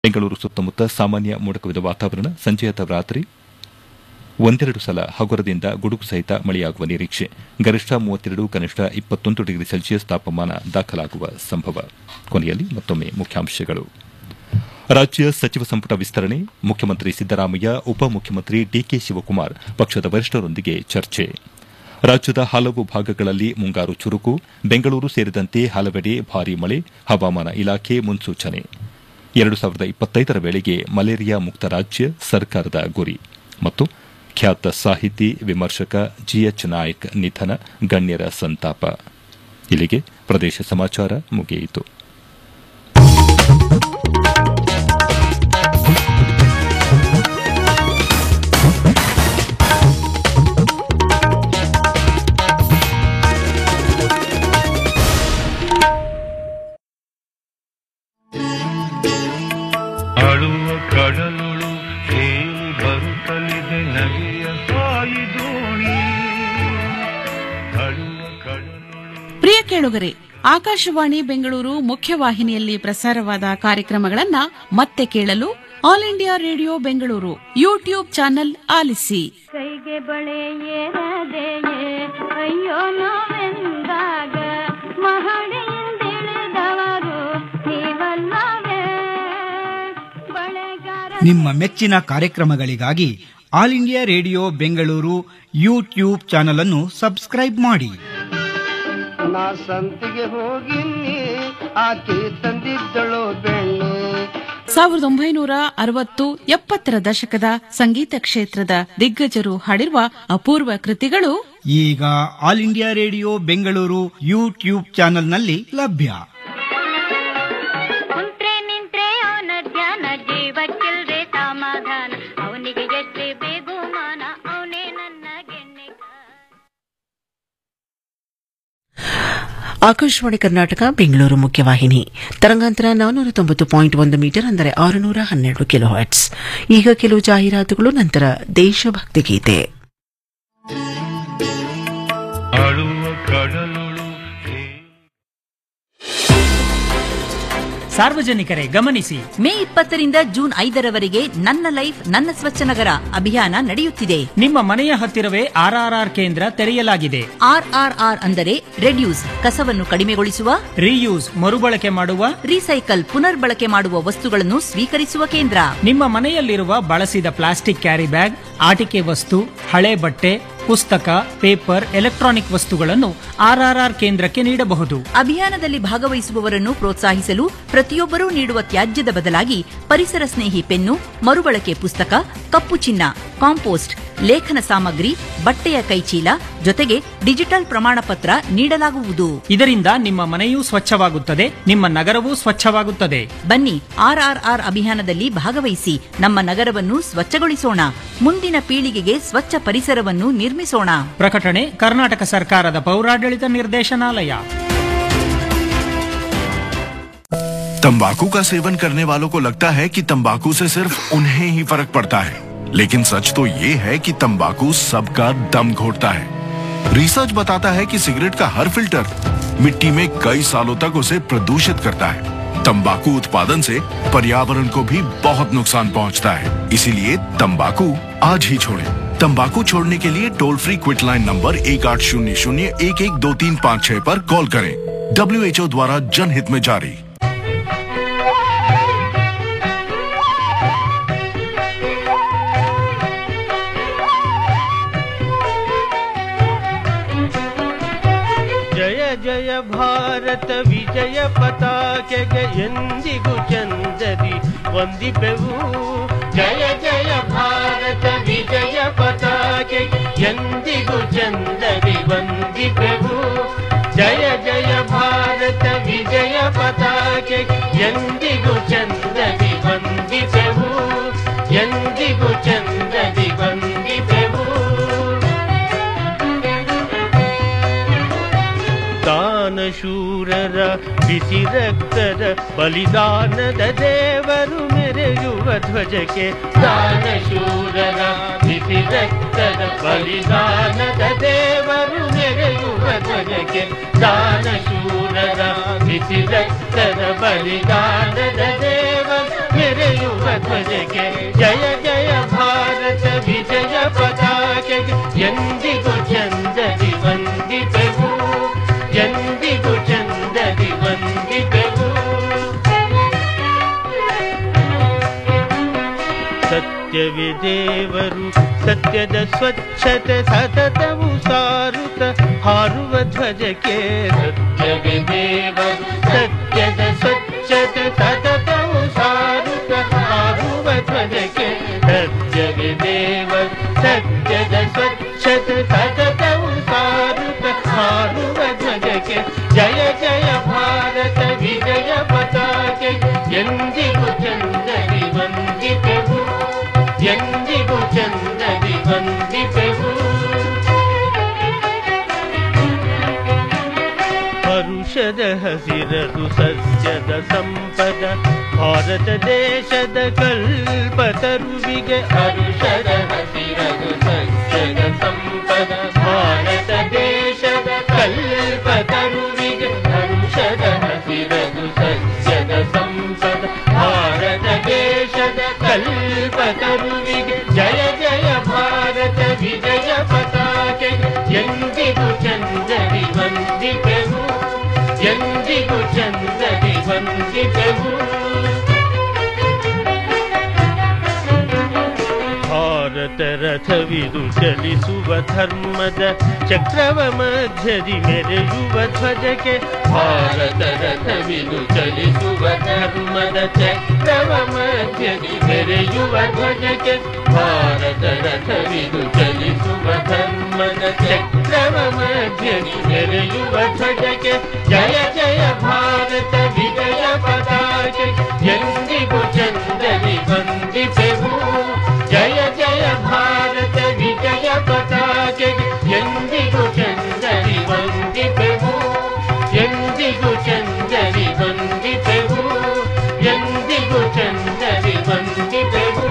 ಬೆಂಗಳೂರು ಸುತ್ತಮುತ್ತ ಸಾಮಾನ್ಯ ಮೋಡಕವಿದ ವಾತಾವರಣ ಸಂಜೆಯಾದ ರಾತ್ರಿ ಒಂದೆರಡು ಸಲ ಹಗುರದಿಂದ ಗುಡುಗು ಸಹಿತ ಮಳೆಯಾಗುವ ನಿರೀಕ್ಷೆ ಗರಿಷ್ಠ ಮೂವತ್ತೆರಡು ಕನಿಷ್ಠ ಇಪ್ಪತ್ತೊಂದು ಡಿಗ್ರಿ ಸೆಲ್ಸಿಯಸ್ ತಾಪಮಾನ ದಾಖಲಾಗುವ ಸಂಭವ ಕೊನೆಯಲ್ಲಿ ಮತ್ತೊಮ್ಮೆ ಮುಖ್ಯಾಂಶಗಳು ರಾಜ್ಯ ಸಚಿವ ಸಂಪುಟ ವಿಸ್ತರಣೆ ಮುಖ್ಯಮಂತ್ರಿ ಸಿದ್ದರಾಮಯ್ಯ ಉಪಮುಖ್ಯಮಂತ್ರಿ ಡಿಕೆ ಶಿವಕುಮಾರ್ ಪಕ್ಷದ ವರಿಷ್ಠರೊಂದಿಗೆ ಚರ್ಚೆ ರಾಜ್ಯದ ಹಲವು ಭಾಗಗಳಲ್ಲಿ ಮುಂಗಾರು ಚುರುಕು ಬೆಂಗಳೂರು ಸೇರಿದಂತೆ ಹಲವೆಡೆ ಭಾರೀ ಮಳೆ ಹವಾಮಾನ ಇಲಾಖೆ ಮುನ್ಸೂಚನೆ ಎರಡು ಸಾವಿರದ ಇಪ್ಪತ್ತೈದರ ವೇಳೆಗೆ ಮಲೇರಿಯಾ ಮುಕ್ತ ರಾಜ್ಯ ಸರ್ಕಾರದ ಗುರಿ ಮತ್ತು ಖ್ಯಾತ ಸಾಹಿತಿ ವಿಮರ್ಶಕ ಜಿಎಚ್ ನಾಯಕ್ ನಿಧನ ಗಣ್ಯರ ಸಂತಾಪ ಇಲ್ಲಿಗೆ ಪ್ರದೇಶ ಸಮಾಚಾರ ಮುಗಿಯಿತು ಅಳುವ ಕಡಲುಳು ತೇಲಿ ಬರುತ್ತಲಿದೆ ನಗೆಯ ಸಾಯಿ ದೋಣಿ ಅಳುವ ಕಡಲುಳು ಪ್ರಿಯ ಕೇಳುಗರೆ ಆಕಾಶವಾಣಿ ಬೆಂಗಳೂರು ಮುಖ್ಯವಾಹಿನಿಯಲ್ಲಿ ಪ್ರಸಾರವಾದ ಕಾರ್ಯಕ್ರಮಗಳನ್ನ ಮತ್ತೆ ಕೇಳಲು All India Radio Bengaluru YouTube channel ಆಲಿಸಿ ಕೈಗೆ ಬಳೆ ಏರದೆಯೇ ಅಯ್ಯೋ ನೋವೆಂದಾಗ ಮಹಡಿಯಿಂದಿಳಿದವರು ನೀವಲ್ಲವೇ ಬಳೆಗಾರ ನಿಮ್ಮ ಮೆಚ್ಚಿನ ಕಾರ್ಯಕ್ರಮಗಳಿಗಾಗಿ All India Radio Bengaluru YouTube channel ಅನ್ನು ಸಬ್ಸ್ಕ್ರೈಬ್ ಮಾಡಿ ನಾ ಸಂತಿಗೆ ಹೋಗಿನಿ ಆಕೆ ತಂದಿದ್ದಳು ಬೆಣ್ಣೆ ಸಾವಿರದ ಒಂಬೈನೂರ ಅರವತ್ತು ಎಪ್ಪತ್ತರ ದಶಕದ ಸಂಗೀತ ಕ್ಷೇತ್ರದ ದಿಗ್ಗಜರು ಹಾಡಿರುವ ಅಪೂರ್ವ ಕೃತಿಗಳು ಈಗ All India Radio Bengaluru YouTube ಚಾನಲ್ನಲ್ಲಿ ಲಭ್ಯ ಕುಂತ್ರೆ ನಿಂತ್ರೆ ಅವನ ಧ್ಯಾನ ಜೀವಕ್ಕಿಲ್ದೆ ಸಮಾಧಾನ ಅವನಿಗೆ ಎಷ್ಟೇ ಬೇಗುಮಾನ ಅವನೇ ನನ್ನ ಗೆನ್ನೆಗ ಆಕಾಶವಾಣಿ ಕರ್ನಾಟಕ ಬೆಂಗಳೂರು ಮುಖ್ಯವಾಹಿನಿ ತರಂಗಾಂತರ ನಾನ್ನೂರ ತೊಂಬತ್ತು ಪಾಯಿಂಟ್ ಒಂದು ಮೀಟರ್ ಅಂದರೆ ಆರುನೂರ ಹನ್ನೆರಡು ಕಿಲೋ ಹರ್ಟ್ಸ್ ಈಗ ಕೆಲವು ಜಾಹೀರಾತುಗಳು ನಂತರ ದೇಶಭಕ್ತಿ ಗೀತೆ ಅಳುವ ಕಡಲುಳು ತೇಲಿ ಸಾರ್ವಜನಿಕರೇ ಗಮನಿಸಿ ಮೇ ಇಪ್ಪತ್ತರಿಂದ ಜೂನ್ ಐದರವರೆಗೆ ನನ್ನ ಲೈಫ್ ನನ್ನ ಸ್ವಚ್ಛ ನಗರ ಅಭಿಯಾನ ನಡೆಯುತ್ತಿದೆ ನಿಮ್ಮ ಮನೆಯ ಹತ್ತಿರವೇ ಆರ್ಆರ್ಆರ್ ಕೇಂದ್ರ ತೆರೆಯಲಾಗಿದೆ ಆರ್ಆರ್ಆರ್ ಅಂದರೆ ರೆಡ್ಯೂಸ್ ಕಸವನ್ನು ಕಡಿಮೆಗೊಳಿಸುವ ರೀಯೂಸ್ ಮರುಬಳಕೆ ಮಾಡುವ ರೀಸೈಕಲ್ ಪುನರ್ಬಳಕೆ ಮಾಡುವ ವಸ್ತುಗಳನ್ನು ಸ್ವೀಕರಿಸುವ ಕೇಂದ್ರ ನಿಮ್ಮ ಮನೆಯಲ್ಲಿರುವ ಬಳಸಿದ ಪ್ಲಾಸ್ಟಿಕ್ ಕ್ಯಾರಿ ಬ್ಯಾಗ್ ಆಟಿಕೆ ವಸ್ತು ಹಳೆ ಬಟ್ಟೆ ಪುಸ್ತಕ ಪೇಪರ್ ಎಲೆಕ್ಟ್ರಾನಿಕ್ ವಸ್ತುಗಳನ್ನು ಆರ್ಆರ್ಆರ್ ಕೇಂದ್ರಕ್ಕೆ ನೀಡಬಹುದು ಅಭಿಯಾನದಲ್ಲಿ ಭಾಗವಹಿಸುವವರನ್ನು ಪ್ರೋತ್ಸಾಹಿಸಲು ಪ್ರತಿಯೊಬ್ಬರೂ ನೀಡುವ ತ್ಯಾಜ್ಯದ ಬದಲಾಗಿ ಪರಿಸರ ಸ್ನೇಹಿ ಪೆನ್ನು ಮರುಬಳಕೆ ಪುಸ್ತಕ ಕಪ್ಪು ಚಿನ್ನ ಕಾಂಪೋಸ್ಟ್ ಲೇಖನ ಸಾಮಗ್ರಿ ಬಟ್ಟೆಯ ಕೈಚೀಲ ಜೊತೆಗೆ ಡಿಜಿಟಲ್ ಪ್ರಮಾಣ ಪತ್ರ ನೀಡಲಾಗುವುದು ಇದರಿಂದ ನಿಮ್ಮ ಮನೆಯೂ ಸ್ವಚ್ಛವಾಗುತ್ತದೆ ನಿಮ್ಮ ನಗರವೂ ಸ್ವಚ್ಛವಾಗುತ್ತದೆ ಬನ್ನಿ ಆರ್ಆರ್ಆರ್ ಅಭಿಯಾನದಲ್ಲಿ ಭಾಗವಹಿಸಿ ನಮ್ಮ ನಗರವನ್ನು ಸ್ವಚ್ಛಗೊಳಿಸೋಣ ಮುಂದಿನ ಪೀಳಿಗೆಗೆ ಸ್ವಚ್ಛ ಪರಿಸರವನ್ನು ನಿರ್ಮಿಸೋಣ ಪ್ರಕಟಣೆ ಕರ್ನಾಟಕ ಸರ್ಕಾರದ ಪೌರಾಡಳಿತ ನಿರ್ದೇಶನಾಲಯ तंबाकू का सेवन करने वालों को लगता है कि तंबाकू से सिर्फ उन्हें ही फर्क पड़ता है लेकिन सच तो ये है कि तंबाकू सबका दम घोटता है रिसर्च बताता है कि सिगरेट का हर फिल्टर मिट्टी में कई सालों तक उसे प्रदूषित करता है तंबाकू उत्पादन से पर्यावरण को भी बहुत नुकसान पहुंचता है इसीलिए तंबाकू आज ही छोड़ें। तंबाकू छोड़ने के लिए toll free quit line number एक आठ शून्य शून्य एक एक दो तीन पाँच छह पर कॉल करें डब्ल्यू द्वारा जनहित में जारी ಜಯ ಜಯ ಭಾರತ ವಿಜಯ ಪತಾಕೆಗೆ ಎಂದಿಗೂ ಚಂದದಿ ವಂದಿಪೆವು ಜಯ ಜಯ ಭಾರತ ವಿಜಯ ಪತಾಕೆಗೆ ಎಂದಿಗೂ ಚಂದದಿ ವಂದಿಪೆವು ಜಯ ಜಯ ಭಾರತ ವಿಜಯ ಪತಾಕೆ ಎಂದಿಗೂ ಚಂದದಿ ವಂದಿಪೆವು ಎಂದಿಗೂ ಚಂದದಿ ವಂದಿಪೆವು ದಾನಶೂರರ ಬಿಸಿ ರಕ್ತದ ಬಲಿದಾನದ ದೇವರು ಮೆರೆಯುವ ಧ್ವಜಕ್ಕೆ ದಾನಶೂರರ ಬಿಸಿ ರಕ್ತದ ಬಲಿದಾನದ ದೇವರು ಮೆರೆಯುವ ಧ್ವಜಕ್ಕೆ ದಾನಶೂರರ ಬಿಸಿ ರಕ್ತದ ಬಲಿದಾನದ ದೇವರು ಮೆರೆಯುವ ಧ್ವಜಕ್ಕೆ ಜಯ ಜಯ ಭಾರತ ವಿಜಯ ಪತಾಕೆಗೆ ಎಂದಿಗೂ ಚಂದದಿ ವಂದಿಪೆವು ಎಂದಿಗೂ ಚಂದದಿ ವಂದಿಪೆವು ಸತ್ಯವೇ ದೇವರು ಸತ್ಯದ ಸ್ವಚ್ಛತೆ ಸತತವು ಸಾರುತ್ತ ಹಾರುವ ಧ್ವಜಕ್ಕೆ ಸತ್ಯವೇ ದೇವರು ಸತ್ಯದ ಸ್ವಚ್ಛತೆ ಸತತವು ಸಾರುತ್ತ ಹಾರುವ ಧ್ವಜಕ್ಕೆ ಸತ್ಯವೇ ದೇವರು ಸತ್ಯದ ಸ್ವಚ್ಛತೆ ಸತತವು ಸಾರುತ್ತ ಹಾರುವ ಧ್ವಜಕ್ಕೆ ಜಯ ಜಯ ಭಾರತ ವಿಜಯ ಪತಾಕೆ ಎಂದಿಗೂ ಚಂದದಿ ವಂದಿಪೆವು ಎಂದಿಗೂ ಚಂದದಿ ವಂದಿಪೆವು ಹರುಷದ ಹಸಿರದು ಸಸ್ಯದ ಸಂಪದ ಭಾರತ ದೇಶದ ಕಲ್ಪತರುವಿಗೆ ಹರುಷದ ಹಸಿರದು ಸಸ್ಯದ ಸಂಪದ ಭಾರತ ದೇಶದ ಕಲ್ಪತರುವಿಗೆ ಹರುಷದ ಹಸಿರದು ಸಸ್ಯದ ಸಂಪದ ಭಾರತ ದೇಶದ ಕಲ್ಪತರುವಿಗೆ ಜಯ ಜಯ ಭಾರತ ವಿಜಯ ಪತಾಕೆ ಎಂದಿಗೂ ಚಂದದಿ ವಂದಿಪೆವು ಎಂದಿಗೂ ಚಂದದಿ ವಂದಿಪೆವು ಭಾರತ ರಥವಿದು ಚಲಿಸುವ ಧರ್ಮದ ಚಕ್ರವ ಮಧ್ಯದಿ ಮೆರೆಯುವ ಧ್ವಜಕ್ಕೆ ಭಾರತ ರಥವಿದು ಚಲಿಸುವ ಧರ್ಮದ ಚಕ್ರವ ಮಧ್ಯದಿ ಮೆರೆಯುವ ಧ್ವಜಕ್ಕೆ ಭಾರತ ರಥವಿದು ಚಲಿಸುವ ಧರ್ಮದ ಚಕ್ರವ ಮಧ್ಯದಿ ಮೆರೆಯುವ ಧ್ವಜಕ್ಕೆ ಜಯ ಜಯ ಭಾರತ ವಿಜಯ ಪತಾಕೆ ಎಂದಿಗೂ ಚಂದದಿ ವಂದಿಪೆವು ಜಯ ಜಯ ಭಾರತ ವಿಜಯ ಪತಾಕೆ ಎಂದಿಗೂ ಚಂದದಿ ವಂದಿಪೆವು ಎಂದಿಗೂ ಚಂದದಿ ವಂದಿಪೆವು ಎಂದಿಗೂ ಚಂದದಿ ವಂದಿಪೆವು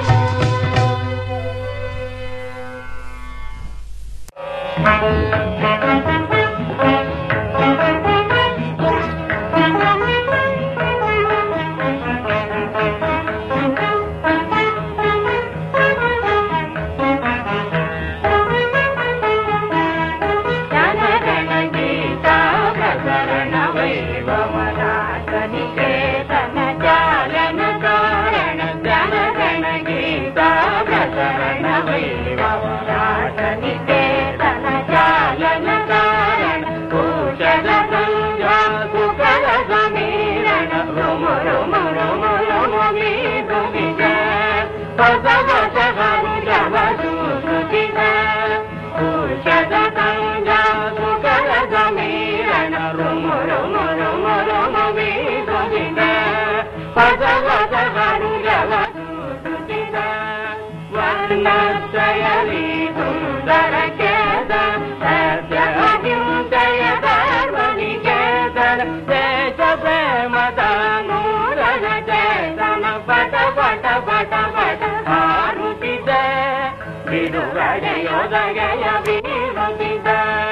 ಬಿಡುಗಡೆಯೊದಗೆಯ ಬೀರುತ್ತಿದ್ದ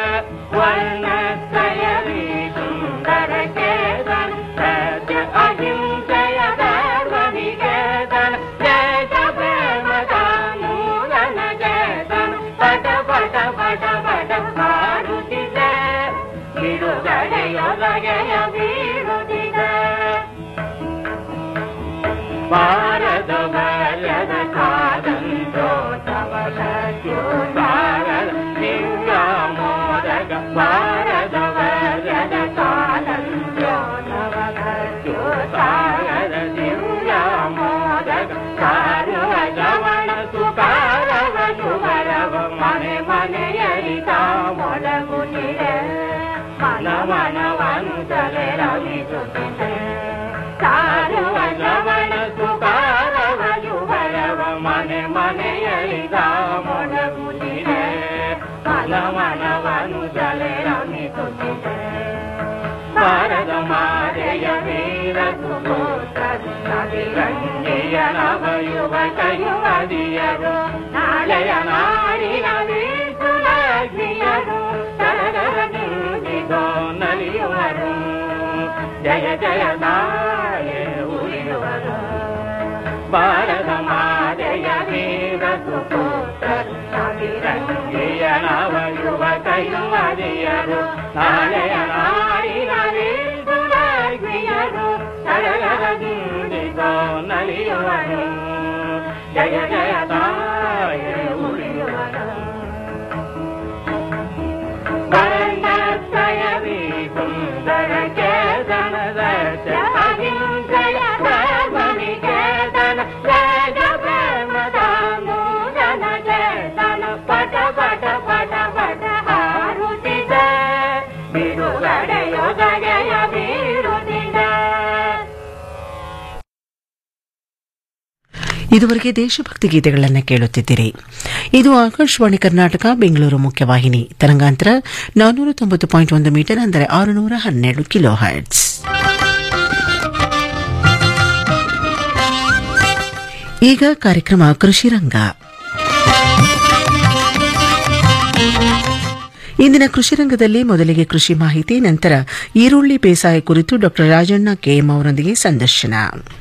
ವರ್ಣತ್ರಯವಿ ಸುಂದರ ಕೇದನ್ ಸತ್ಯ ಅಹಿಂಸೆಯ ಧರ್ಮನಿಕೇತನ್ ದೇಶ ಪ್ರೇಮದ ಮೂಲನ ಚೇತನ್ ಪಟ ಪಟ ಪಟ ಪಟ ಹಾಡುತ್ತಿದ್ದೆ ಬಿಡುಗಡೆಯೊದಗೆಯ ಬೀರುತ್ತಿದ್ದ ಭಾರತ ಬಾಲ್ಯದ ಕಾದಂತೋತ್ಸವ ಭಾರತ ದಿವ್ಯ ಮೋದಕ ಭಾರತ ಬಾಲ್ಯದ ಕಾದಂತೋತ್ಸವ ಸಾಗರ ದಿವ್ಯ ಮೋದಕ ಸಾರುವ ಗಮನ ಸುಕಾರವ ಶುಭರವ ಮನೆ ಮನೆಯರಿತ ಮೊಳಗುತ್ತಿದೆ ಮನ ಮನವನ್ನು ತಲೆ ರವಿಸುತ್ತಿದೆ ಸಾರುವ ಗಮನ ಸುಕಾರವ ಶುಭರವ ಮನೆ ಮನೆಯರಿತ ಮೊಳಗುತ್ತಿದೆ ಮನ ಮನವನ್ನು ತಲೆ ರಮಿಸುತ್ತಿದೆ ಭಾರತ ಮಾತೆಯ ವೀರ ಸುಪೋತ್ರಂಗೆಯ ನವಯುವ ಕಯುವದಿಯರು ನಾಳೆಯ ನಾಡಿನ ವೀಸುಲಗ್ನಿಯರು ಸರಗರದಿಂದಿಗೋ ನಲಿಯುವರು ಜಯ ಜಯ ನಾಳೆ ಉಳಿಯುವರು ಭಾರತ ಮಾತೆಯ ವೀರ ಸುಪುತ್ರರು ಶಾಂತಿರಂಗಿಯ ನವ ಯುವಕ ಯುವತಿಯರು ನಾಳೆಯ ನಾಡಿನ ವೀರರು ಸಡಗರದಿಂದಿಗೋ ನಲಿಯುವರು ಜಯ ಜಯ ತಾಯ ಉಳಿಯುವರು ಭರತಯವಿ ಸುಂದರ ಕೇತನದ ಅಹಿಂಸೆಯ ಧರ್ಮನಿ ಕೇತನ ಜಯ ಪ್ರೇಮದ ಮೂರನ ಚೇತನ ಪಟ ಪಟ ಪಟ ಪಟ ಹಾರುತ್ತಿದೆ ಬಿಡುಗಡೆಯೋ ಜಯ ಬೀರುತ್ತಿದೆ ಇದುವರೆಗೆ ದೇಶಭಕ್ತಿ ಗೀತೆಗಳನ್ನು ಕೇಳುತ್ತಿದ್ದೀರಿ ಇದು ಆಕಾಶವಾಣಿ ಕರ್ನಾಟಕ ಬೆಂಗಳೂರು ಮುಖ್ಯವಾಹಿನಿ ತರಂಗಾಂತರ ನಾನ್ನೂರ ತೊಂಬತ್ತು ಪಾಯಿಂಟ್ ಒಂದು ಮೀಟರ್ ಅಂದರೆ ಆರುನೂರ ಹನ್ನೆರಡು ಕಿಲೋ ಹರ್ಟ್ಸ್ ಈಗ ಕಾರ್ಯಕ್ರಮ ಕೃಷಿ ರಂಗ ಇಂದಿನ ಕೃಷಿ ರಂಗದಲ್ಲಿ ಮೊದಲಿಗೆ ಕೃಷಿ ಮಾಹಿತಿ ನಂತರ ಈರುಳ್ಳಿ ಬೇಸಾಯ ಕುರಿತು ಡಾಕ್ಟರ್ ರಾಜಣ್ಣ ಕೆಎಂ ಅವರೊಂದಿಗೆ ಸಂದರ್ಶನ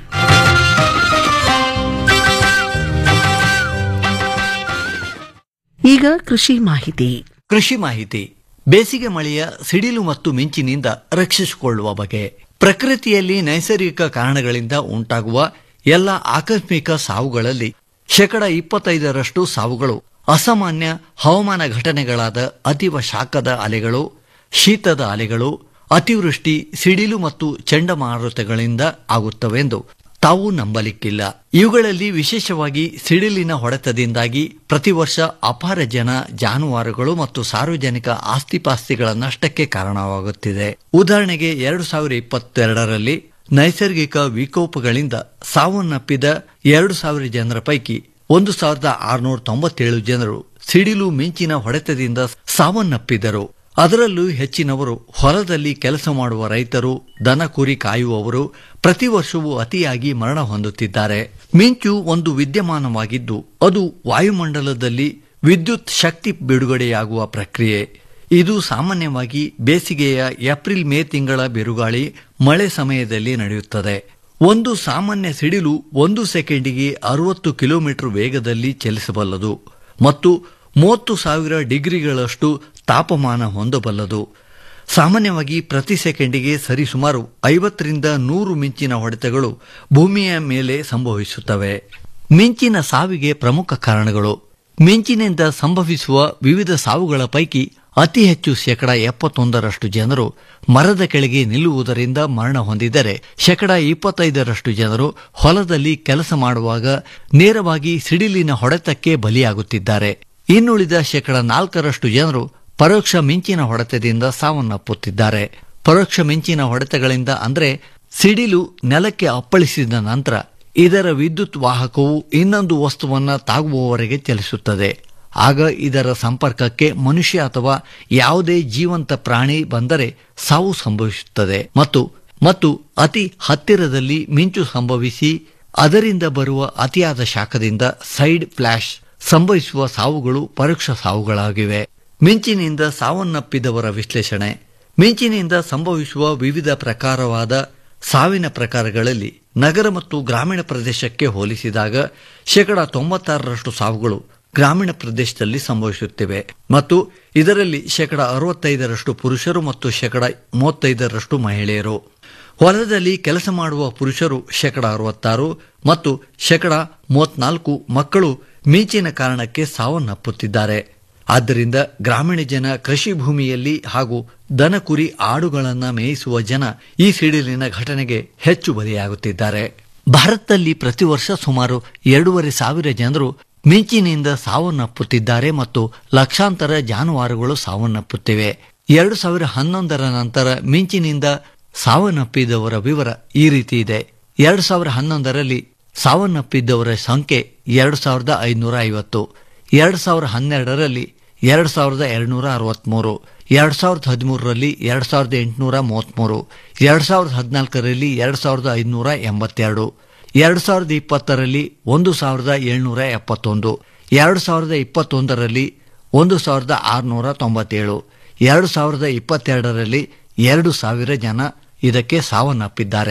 ಈಗ ಕೃಷಿ ಮಾಹಿತಿ ಕೃಷಿ ಮಾಹಿತಿ ಬೇಸಿಗೆ ಮಳೆಯ ಸಿಡಿಲು ಮತ್ತು ಮಿಂಚಿನಿಂದ ರಕ್ಷಿಸಿಕೊಳ್ಳುವ ಬಗೆ ಪ್ರಕೃತಿಯಲ್ಲಿ ನೈಸರ್ಗಿಕ ಕಾರಣಗಳಿಂದ ಉಂಟಾಗುವ ಎಲ್ಲ ಆಕಸ್ಮಿಕ ಸಾವುಗಳಲ್ಲಿ ಶೇಕಡ ಇಪ್ಪತ್ತೈದರಷ್ಟು ಸಾವುಗಳು ಅಸಾಮಾನ್ಯ ಹವಾಮಾನ ಘಟನೆಗಳಾದ ಅತೀವ ಶಾಖದ ಅಲೆಗಳು ಶೀತದ ಅಲೆಗಳು ಅತಿವೃಷ್ಟಿ ಸಿಡಿಲು ಮತ್ತು ಚಂಡಮಾರುತಗಳಿಂದ ಆಗುತ್ತವೆಂದು ತಾವು ನಂಬಲಿಕ್ಕಿಲ್ಲ ಇವುಗಳಲ್ಲಿ ವಿಶೇಷವಾಗಿ ಸಿಡಿಲಿನ ಹೊಡೆತದಿಂದಾಗಿ ಪ್ರತಿ ವರ್ಷ ಅಪಾರ ಜನ ಜಾನುವಾರುಗಳು ಮತ್ತು ಸಾರ್ವಜನಿಕ ಆಸ್ತಿಪಾಸ್ತಿಗಳ ನಷ್ಟಕ್ಕೆ ಕಾರಣವಾಗುತ್ತಿದೆ ಉದಾಹರಣೆಗೆ ಎರಡು ಸಾವಿರ ಇಪ್ಪತ್ತೆರಡರಲ್ಲಿ ನೈಸರ್ಗಿಕ ವಿಕೋಪಗಳಿಂದ ಸಾವನ್ನಪ್ಪಿದ ಎರಡು ಸಾವಿರ ಜನರ ಪೈಕಿ ಒಂದು ಸಾವಿರದ ಆರುನೂರ ತೊಂಬತ್ತೇಳು ಜನರು ಸಿಡಿಲು ಮಿಂಚಿನ ಹೊಡೆತದಿಂದ ಸಾವನ್ನಪ್ಪಿದರು ಅದರಲ್ಲೂ ಹೆಚ್ಚಿನವರು ಹೊಲದಲ್ಲಿ ಕೆಲಸ ಮಾಡುವ ರೈತರು ದನ ಕುರಿ ಕಾಯುವವರು ಪ್ರತಿ ವರ್ಷವೂ ಅತಿಯಾಗಿ ಮರಣ ಹೊಂದುತ್ತಿದ್ದಾರೆ ಮಿಂಚು ಒಂದು ವಿದ್ಯಮಾನವಾಗಿದ್ದು ಅದು ವಾಯುಮಂಡಲದಲ್ಲಿ ವಿದ್ಯುತ್ ಶಕ್ತಿ ಬಿಡುಗಡೆಯಾಗುವ ಪ್ರಕ್ರಿಯೆ ಇದು ಸಾಮಾನ್ಯವಾಗಿ ಬೇಸಿಗೆಯ ಏಪ್ರಿಲ್ ಮೇ ತಿಂಗಳ ಬಿರುಗಾಳಿ ಮಳೆ ಸಮಯದಲ್ಲಿ ನಡೆಯುತ್ತದೆ ಒಂದು ಸಾಮಾನ್ಯ ಸಿಡಿಲು ಒಂದು ಸೆಕೆಂಡಿಗೆ ಅರವತ್ತು ಕಿಲೋಮೀಟರ್ ವೇಗದಲ್ಲಿ ಚಲಿಸಬಲ್ಲದು ಮತ್ತು ಮೂವತ್ತು ಸಾವಿರ ಡಿಗ್ರಿಗಳಷ್ಟು ತಾಪಮಾನ ಹೊಂದಬಲ್ಲದು ಸಾಮಾನ್ಯವಾಗಿ ಪ್ರತಿ ಸೆಕೆಂಡಿಗೆ ಸರಿಸುಮಾರು ಐವತ್ತರಿಂದ ನೂರು ಮಿಂಚಿನ ಹೊಡೆತಗಳು ಭೂಮಿಯ ಮೇಲೆ ಸಂಭವಿಸುತ್ತವೆ ಮಿಂಚಿನ ಸಾವಿಗೆ ಪ್ರಮುಖ ಕಾರಣಗಳು ಮಿಂಚಿನಿಂದ ಸಂಭವಿಸುವ ವಿವಿಧ ಸಾವುಗಳ ಪೈಕಿ ಅತಿ ಹೆಚ್ಚು ಶೇಕಡ ಎಪ್ಪತ್ತೊಂದರಷ್ಟು ಜನರು ಮರದ ಕೆಳಗೆ ನಿಲ್ಲುವುದರಿಂದ ಮರಣ ಹೊಂದಿದರೆ ಶೇಕಡ ಇಪ್ಪತ್ತೈದರಷ್ಟು ಜನರು ಹೊಲದಲ್ಲಿ ಕೆಲಸ ಮಾಡುವಾಗ ನೇರವಾಗಿ ಸಿಡಿಲಿನ ಹೊಡೆತಕ್ಕೆ ಬಲಿಯಾಗುತ್ತಿದ್ದಾರೆ ಇನ್ನುಳಿದ ಶೇಕಡ ನಾಲ್ಕರಷ್ಟು ಜನರು ಪರೋಕ್ಷ ಮಿಂಚಿನ ಹೊಡೆತದಿಂದ ಸಾವನ್ನಪ್ಪುತ್ತಿದ್ದಾರೆ ಪರೋಕ್ಷ ಮಿಂಚಿನ ಹೊಡೆತಗಳಿಂದ ಅಂದ್ರೆ ಸಿಡಿಲು ನೆಲಕ್ಕೆ ಅಪ್ಪಳಿಸಿದ ನಂತರ ಇದರ ವಿದ್ಯುತ್ ವಾಹಕವು ಇನ್ನೊಂದು ವಸ್ತುವನ್ನ ತಾಗುವವರೆಗೆ ಚಲಿಸುತ್ತದೆ ಆಗ ಇದರ ಸಂಪರ್ಕಕ್ಕೆ ಮನುಷ್ಯ ಅಥವಾ ಯಾವುದೇ ಜೀವಂತ ಪ್ರಾಣಿ ಬಂದರೆ ಸಾವು ಸಂಭವಿಸುತ್ತದೆ ಮತ್ತು ಮತ್ತು ಅತಿ ಹತ್ತಿರದಲ್ಲಿ ಮಿಂಚು ಸಂಭವಿಸಿ ಅದರಿಂದ ಬರುವ ಅತಿಯಾದ ಶಾಖದಿಂದ ಸೈಡ್ ಫ್ಲಾಶ್ ಸಂಭವಿಸುವ ಸಾವುಗಳು ಪರೋಕ್ಷ ಸಾವುಗಳಾಗಿವೆ ಮಿಂಚಿನಿಂದ ಸಾವನ್ನಪ್ಪಿದವರ ವಿಶ್ಲೇಷಣೆ ಮಿಂಚಿನಿಂದ ಸಂಭವಿಸುವ ವಿವಿಧ ಪ್ರಕಾರವಾದ ಸಾವಿನ ಪ್ರಕಾರಗಳಲ್ಲಿ ನಗರ ಮತ್ತು ಗ್ರಾಮೀಣ ಪ್ರದೇಶಕ್ಕೆ ಹೋಲಿಸಿದಾಗ ಶೇಕಡ ತೊಂಬತ್ತಾರರಷ್ಟು ಸಾವುಗಳು ಗ್ರಾಮೀಣ ಪ್ರದೇಶದಲ್ಲಿ ಸಂಭವಿಸುತ್ತಿವೆ ಮತ್ತು ಇದರಲ್ಲಿ ಶೇಕಡ ಅರವತ್ತೈದರಷ್ಟು ಪುರುಷರು ಮತ್ತು ಶೇಕಡ ಮೂವತ್ತೈದರಷ್ಟು ಮಹಿಳೆಯರು ಹೊಲದಲ್ಲಿ ಕೆಲಸ ಮಾಡುವ ಪುರುಷರು ಶೇಕಡ ಅರವತ್ತಾರು ಮತ್ತು ಶೇಕಡ ಮೂವತ್ನಾಲ್ಕು ಮಕ್ಕಳು ಮಿಂಚಿನ ಕಾರಣಕ್ಕೆ ಸಾವನ್ನಪ್ಪುತ್ತಿದ್ದಾರೆ ಆದ್ದರಿಂದ ಗ್ರಾಮೀಣ ಜನ ಕೃಷಿ ಭೂಮಿಯಲ್ಲಿ ಹಾಗೂ ದನ ಕುರಿ ಆಡುಗಳನ್ನು ಮೇಯಿಸುವ ಜನ ಈ ಸಿಡಿಲಿನ ಘಟನೆಗೆ ಹೆಚ್ಚು ಬಲಿಯಾಗುತ್ತಿದ್ದಾರೆ ಭಾರತದಲ್ಲಿ ಪ್ರತಿ ವರ್ಷ ಸುಮಾರು ಎರಡೂವರೆ ಸಾವಿರ ಜನರು ಮಿಂಚಿನಿಂದ ಸಾವನ್ನಪ್ಪುತ್ತಿದ್ದಾರೆ ಮತ್ತು ಲಕ್ಷಾಂತರ ಜಾನುವಾರುಗಳು ಸಾವನ್ನಪ್ಪುತ್ತಿವೆ ಎರಡು ಸಾವಿರ ಹನ್ನೊಂದರ ನಂತರ ಮಿಂಚಿನಿಂದ ಸಾವನ್ನಪ್ಪಿದವರ ವಿವರ ಈ ರೀತಿ ಇದೆ ಎರಡು ಸಾವಿರ ಹನ್ನೊಂದರಲ್ಲಿ ಸಾವನ್ನಪ್ಪಿದ್ದವರ ಸಂಖ್ಯೆ ಎರಡು ಸಾವಿರದ ಐನೂರ ಐವತ್ತು ಎರಡು ಸಾವಿರ ಹನ್ನೆರಡರಲ್ಲಿ ಎರಡು ಸಾವಿರದ ಎರಡುನೂರ ಅರವತ್ಮೂರು ಎರಡು ಸಾವಿರದ ಹದಿಮೂರರಲ್ಲಿ ಎರಡು ಸಾವಿರದ ಎಂಟುನೂರ ಮೂವತ್ಮೂರು ಎರಡು ಸಾವಿರದ ಹದಿನಾಲ್ಕರಲ್ಲಿ ಎರಡು ಸಾವಿರದ ಐದುನೂರ ಎಂಬತ್ತೆರಡು ಎರಡು ಸಾವಿರದ ಇಪ್ಪತ್ತರಲ್ಲಿ ಒಂದು ಸಾವಿರದ ಏಳ್ನೂರ ಎಪ್ಪತ್ತೊಂದು ಎರಡು ಸಾವಿರದ ಇಪ್ಪತ್ತೊಂದರಲ್ಲಿ ಒಂದು ಸಾವಿರದ ಆರುನೂರ ತೊಂಬತ್ತೇಳು ಎರಡು ಸಾವಿರದ ಇಪ್ಪತ್ತೆರಡರಲ್ಲಿ ಎರಡು ಸಾವಿರ ಜನ ಇದಕ್ಕೆ ಸಾವನ್ನಪ್ಪಿದ್ದಾರೆ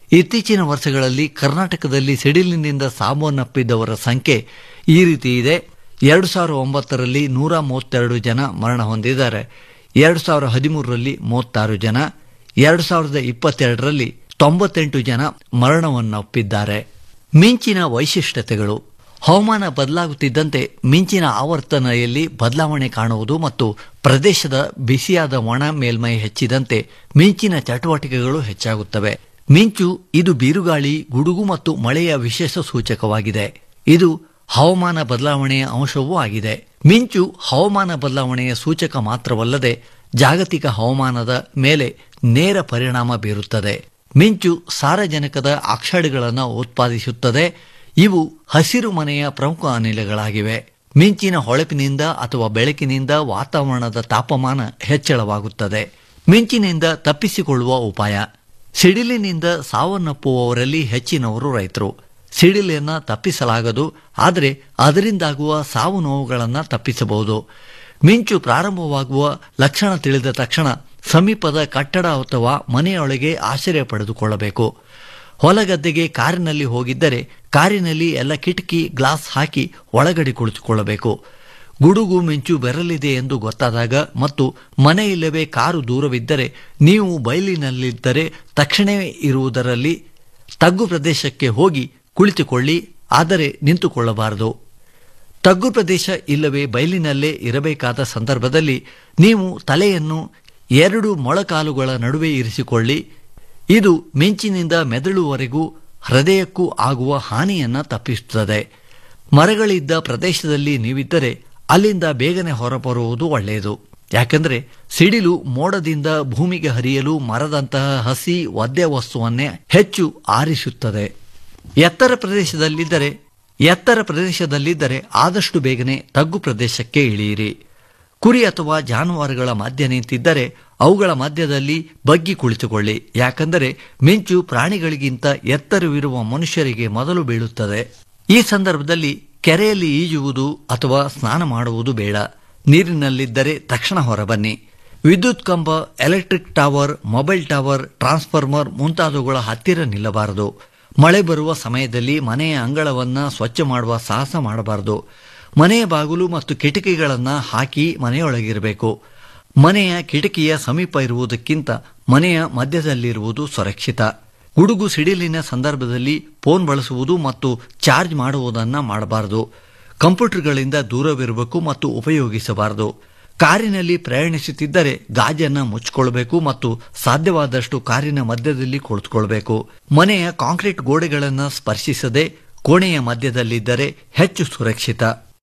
ಇತ್ತೀಚಿನ ವರ್ಷಗಳಲ್ಲಿ ಕರ್ನಾಟಕದಲ್ಲಿ ಸಿಡಿಲಿನಿಂದ ಸಾವನ್ನಪ್ಪಿದ್ದವರ ಸಂಖ್ಯೆ ಈ ರೀತಿ ಇದೆ ಎರಡು ಸಾವಿರದ ಒಂಬತ್ತರಲ್ಲಿ ನೂರ ಮೂವತ್ತೆರಡು ಜನ ಮರಣ ಹೊಂದಿದ್ದಾರೆ ಎರಡು ಸಾವಿರದ ಹದಿಮೂರರಲ್ಲಿ ಮೂವತ್ತಾರು ಜನ ಎರಡು ಸಾವಿರದ ಇಪ್ಪತ್ತೆರಡರಲ್ಲಿ ತೊಂಬತ್ತೆಂಟು ಜನ ಮರಣವನ್ನಪ್ಪಿದ್ದಾರೆ ಮಿಂಚಿನ ವೈಶಿಷ್ಟ್ಯತೆಗಳು ಹವಾಮಾನ ಬದಲಾಗುತ್ತಿದ್ದಂತೆ ಮಿಂಚಿನ ಆವರ್ತನೆಯಲ್ಲಿ ಬದಲಾವಣೆ ಕಾಣುವುದು ಮತ್ತು ಪ್ರದೇಶದ ಬಿಸಿಯಾದ ಒಣ ಮೇಲ್ಮೈ ಹೆಚ್ಚಿದಂತೆ ಮಿಂಚಿನ ಚಟುವಟಿಕೆಗಳು ಹೆಚ್ಚಾಗುತ್ತವೆ ಮಿಂಚು ಇದು ಬಿರುಗಾಳಿ ಗುಡುಗು ಮತ್ತು ಮಳೆಯ ವಿಶೇಷ ಸೂಚಕವಾಗಿದೆ ಇದು ಹವಾಮಾನ ಬದಲಾವಣೆಯ ಅಂಶವೂ ಆಗಿದೆ ಮಿಂಚು ಹವಾಮಾನ ಬದಲಾವಣೆಯ ಸೂಚಕ ಮಾತ್ರವಲ್ಲದೆ ಜಾಗತಿಕ ಹವಾಮಾನದ ಮೇಲೆ ನೇರ ಪರಿಣಾಮ ಬೀರುತ್ತದೆ ಮಿಂಚು ಸಾರಜನಕದ ಆಕ್ಸೈಡ್ಗಳನ್ನು ಉತ್ಪಾದಿಸುತ್ತದೆ ಇವು ಹಸಿರು ಮನೆಯ ಪ್ರಮುಖ ಅನಿಲಗಳಾಗಿವೆ ಮಿಂಚಿನ ಹೊಳಪಿನಿಂದ ಅಥವಾ ಬೆಳಕಿನಿಂದ ವಾತಾವರಣದ ತಾಪಮಾನ ಹೆಚ್ಚಳವಾಗುತ್ತದೆ ಮಿಂಚಿನಿಂದ ತಪ್ಪಿಸಿಕೊಳ್ಳುವ ಉಪಾಯ ಸಿಡಿಲಿನಿಂದ ಸಾವನ್ನಪ್ಪುವವರಲ್ಲಿ ಹೆಚ್ಚಿನವರು ರೈತರು ಸಿಡಿಲನ್ನು ತಪ್ಪಿಸಲಾಗದು ಆದರೆ ಅದರಿಂದಾಗುವ ಸಾವು ನೋವುಗಳನ್ನು ತಪ್ಪಿಸಬಹುದು ಮಿಂಚು ಪ್ರಾರಂಭವಾಗುವ ಲಕ್ಷಣ ತಿಳಿದ ತಕ್ಷಣ ಸಮೀಪದ ಕಟ್ಟಡ ಅಥವಾ ಮನೆಯೊಳಗೆ ಆಶ್ರಯ ಪಡೆದುಕೊಳ್ಳಬೇಕು ಹೊಲಗದ್ದೆಗೆ ಕಾರಿನಲ್ಲಿ ಹೋಗಿದ್ದರೆ ಕಾರಿನಲ್ಲಿ ಎಲ್ಲ ಕಿಟಕಿ ಗ್ಲಾಸ್ ಹಾಕಿ ಒಳಗಡೆ ಕುಳಿತುಕೊಳ್ಳಬೇಕು ಗುಡುಗು ಮಿಂಚು ಬೆರಲಿದೆ ಎಂದು ಗೊತ್ತಾದಾಗ ಮತ್ತು ಮನೆ ಇಲ್ಲವೇ ಕಾರು ದೂರವಿದ್ದರೆ ನೀವು ಬಯಲಿನಲ್ಲಿದ್ದರೆ ತಕ್ಷಣವೇ ಇರುವುದರಲ್ಲಿ ತಗ್ಗು ಪ್ರದೇಶಕ್ಕೆ ಹೋಗಿ ಕುಳಿತುಕೊಳ್ಳಿ ಆದರೆ ನಿಂತುಕೊಳ್ಳಬಾರದು ತಗ್ಗು ಪ್ರದೇಶ ಇಲ್ಲವೇ ಬಯಲಿನಲ್ಲೇ ಇರಬೇಕಾದ ಸಂದರ್ಭದಲ್ಲಿ ನೀವು ತಲೆಯನ್ನು ಎರಡು ಮೊಳಕಾಲುಗಳ ನಡುವೆ ಇರಿಸಿಕೊಳ್ಳಿ ಇದು ಮಿಂಚಿನಿಂದ ಮೆದುಳುವರೆಗೂ ಹೃದಯಕ್ಕೂ ಆಗುವ ಹಾನಿಯನ್ನ ತಪ್ಪಿಸುತ್ತದೆ ಮರಗಳಿದ್ದ ಪ್ರದೇಶದಲ್ಲಿ ನೀವಿದ್ದರೆ ಅಲ್ಲಿಂದ ಬೇಗನೆ ಹೊರಬರುವುದು ಒಳ್ಳೆಯದು ಯಾಕೆಂದರೆ ಸಿಡಿಲು ಮೋಡದಿಂದ ಭೂಮಿಗೆ ಹರಿಯಲು ಮರದಂತಹ ಹಸಿ ಒದ್ದೆ ವಸ್ತುವನ್ನೇ ಹೆಚ್ಚು ಆರಿಸುತ್ತದೆ ಎತ್ತರ ಪ್ರದೇಶದಲ್ಲಿದ್ದರೆ ಎತ್ತರ ಪ್ರದೇಶದಲ್ಲಿದ್ದರೆ ಆದಷ್ಟು ಬೇಗನೆ ತಗ್ಗು ಪ್ರದೇಶಕ್ಕೆ ಇಳಿಯಿರಿ ಕುರಿ ಅಥವಾ ಜಾನುವಾರುಗಳ ಮಧ್ಯ ನಿಂತಿದ್ದರೆ ಅವುಗಳ ಮಧ್ಯದಲ್ಲಿ ಬಗ್ಗಿ ಕುಳಿತುಕೊಳ್ಳಿ ಯಾಕಂದರೆ ಮಿಂಚು ಪ್ರಾಣಿಗಳಿಗಿಂತ ಎತ್ತರವಿರುವ ಮನುಷ್ಯರಿಗೆ ಮೊದಲು ಬೀಳುತ್ತದೆ ಈ ಸಂದರ್ಭದಲ್ಲಿ ಕೆರೆಯಲ್ಲಿ ಈಜುವುದು ಅಥವಾ ಸ್ನಾನ ಮಾಡುವುದು ಬೇಡ ನೀರಿನಲ್ಲಿದ್ದರೆ ತಕ್ಷಣ ಹೊರಬನ್ನಿ ವಿದ್ಯುತ್ ಕಂಬ electric tower mobile tower transformer ಮುಂತಾದವುಗಳ ಹತ್ತಿರ ನಿಲ್ಲಬಾರದು ಮಳೆ ಬರುವ ಸಮಯದಲ್ಲಿ ಮನೆಯ ಅಂಗಳವನ್ನ ಸ್ವಚ್ಛ ಮಾಡುವ ಸಾಹಸ ಮಾಡಬಾರದು ಮನೆಯ ಬಾಗಿಲು ಮತ್ತು ಕಿಟಕಿಗಳನ್ನು ಹಾಕಿ ಮನೆಯೊಳಗಿರಬೇಕು ಮನೆಯ ಕಿಟಕಿಯ ಸಮೀಪ ಇರುವುದಕ್ಕಿಂತ ಮನೆಯ ಮಧ್ಯದಲ್ಲಿರುವುದು ಸುರಕ್ಷಿತ ಗುಡುಗು ಸಿಡಿಲಿನ ಸಂದರ್ಭದಲ್ಲಿ ಫೋನ್ ಬಳಸುವುದು ಮತ್ತು ಚಾರ್ಜ್ ಮಾಡುವುದನ್ನು ಮಾಡಬಾರದು ಕಂಪ್ಯೂಟರ್ಗಳಿಂದ ದೂರವಿರಬೇಕು ಮತ್ತು ಉಪಯೋಗಿಸಬಾರದು ಕಾರಿನಲ್ಲಿ ಪ್ರಯಾಣಿಸುತ್ತಿದ್ದರೆ ಗಾಜನ್ನು ಮುಚ್ಚಿಕೊಳ್ಳಬೇಕು ಮತ್ತು ಸಾಧ್ಯವಾದಷ್ಟು ಕಾರಿನ ಮಧ್ಯದಲ್ಲಿ ಕುಳಿತುಕೊಳ್ಬೇಕು ಮನೆಯ ಕಾಂಕ್ರೀಟ್ ಗೋಡೆಗಳನ್ನು ಸ್ಪರ್ಶಿಸದೆ ಕೋಣೆಯ ಮಧ್ಯದಲ್ಲಿದ್ದರೆ ಹೆಚ್ಚು ಸುರಕ್ಷಿತ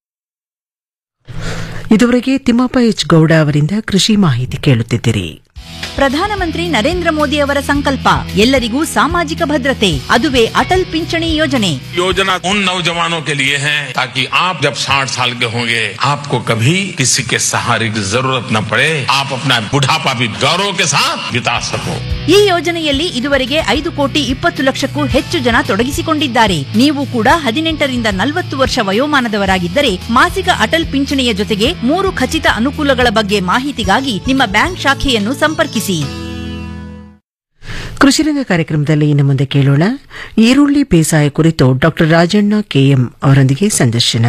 ಇದುವರೆಗೆ ತಿಮ್ಮಪ್ಪ ಎಚ್ ಗೌಡ ಅವರಿಂದ ಕೃಷಿ ಮಾಹಿತಿ ಕೇಳುತ್ತಿದ್ದಿರಿ ಪ್ರಧಾನಮಂತ್ರಿ ನರೇಂದ್ರ ಮೋದಿ ಅವರ ಸಂಕಲ್ಪ ಎಲ್ಲರಿಗೂ ಸಾಮಾಜಿಕ ಭದ್ರತೆ ಅದುವೇ ಅಟಲ್ ಪಿಂಚಣಿ ಯೋಜನೆ योजना उन नौजवानों के लिए है ताकि आप जब 60 साल के होंगे आपको कभी किसी के सहारे की जरूरत न पड़े आप अपना बुढ़ापा भी गौरव के साथ बिता सको ಈ ಯೋಜನೆಯಲ್ಲಿ ಇದುವರೆಗೆ ಐದು ಕೋಟಿ ಇಪ್ಪತ್ತು ಲಕ್ಷಕ್ಕೂ ಹೆಚ್ಚು ಜನ ತೊಡಗಿಸಿಕೊಂಡಿದ್ದಾರೆ ನೀವು ಕೂಡ ಹದಿನೆಂಟರಿಂದ ನಲವತ್ತು ವರ್ಷ ವಯೋಮಾನದವರಾಗಿದ್ದರೆ ಮಾಸಿಕ ಅಟಲ್ ಪಿಂಚಣಿಯ ಜೊತೆಗೆ ಮೂರು ಖಚಿತ ಅನುಕೂಲಗಳ ಬಗ್ಗೆ ಮಾಹಿತಿಗಾಗಿ ನಿಮ್ಮ ಬ್ಯಾಂಕ್ ಶಾಖೆಯನ್ನು ಸಂಪರ್ಕಿಸಿ ಕೃಷಿರಂಗ ಕಾರ್ಯಕ್ರಮದಲ್ಲಿ ಇನ್ನು ಮುಂದೆ ಕೇಳೋಣ ಈರುಳ್ಳಿ ಬೇಸಾಯ ಕುರಿತು ಡಾಕ್ಟರ್ ರಾಜಣ್ಣ ಕೆಎಂ ಅವರೊಂದಿಗೆ ಸಂದರ್ಶನ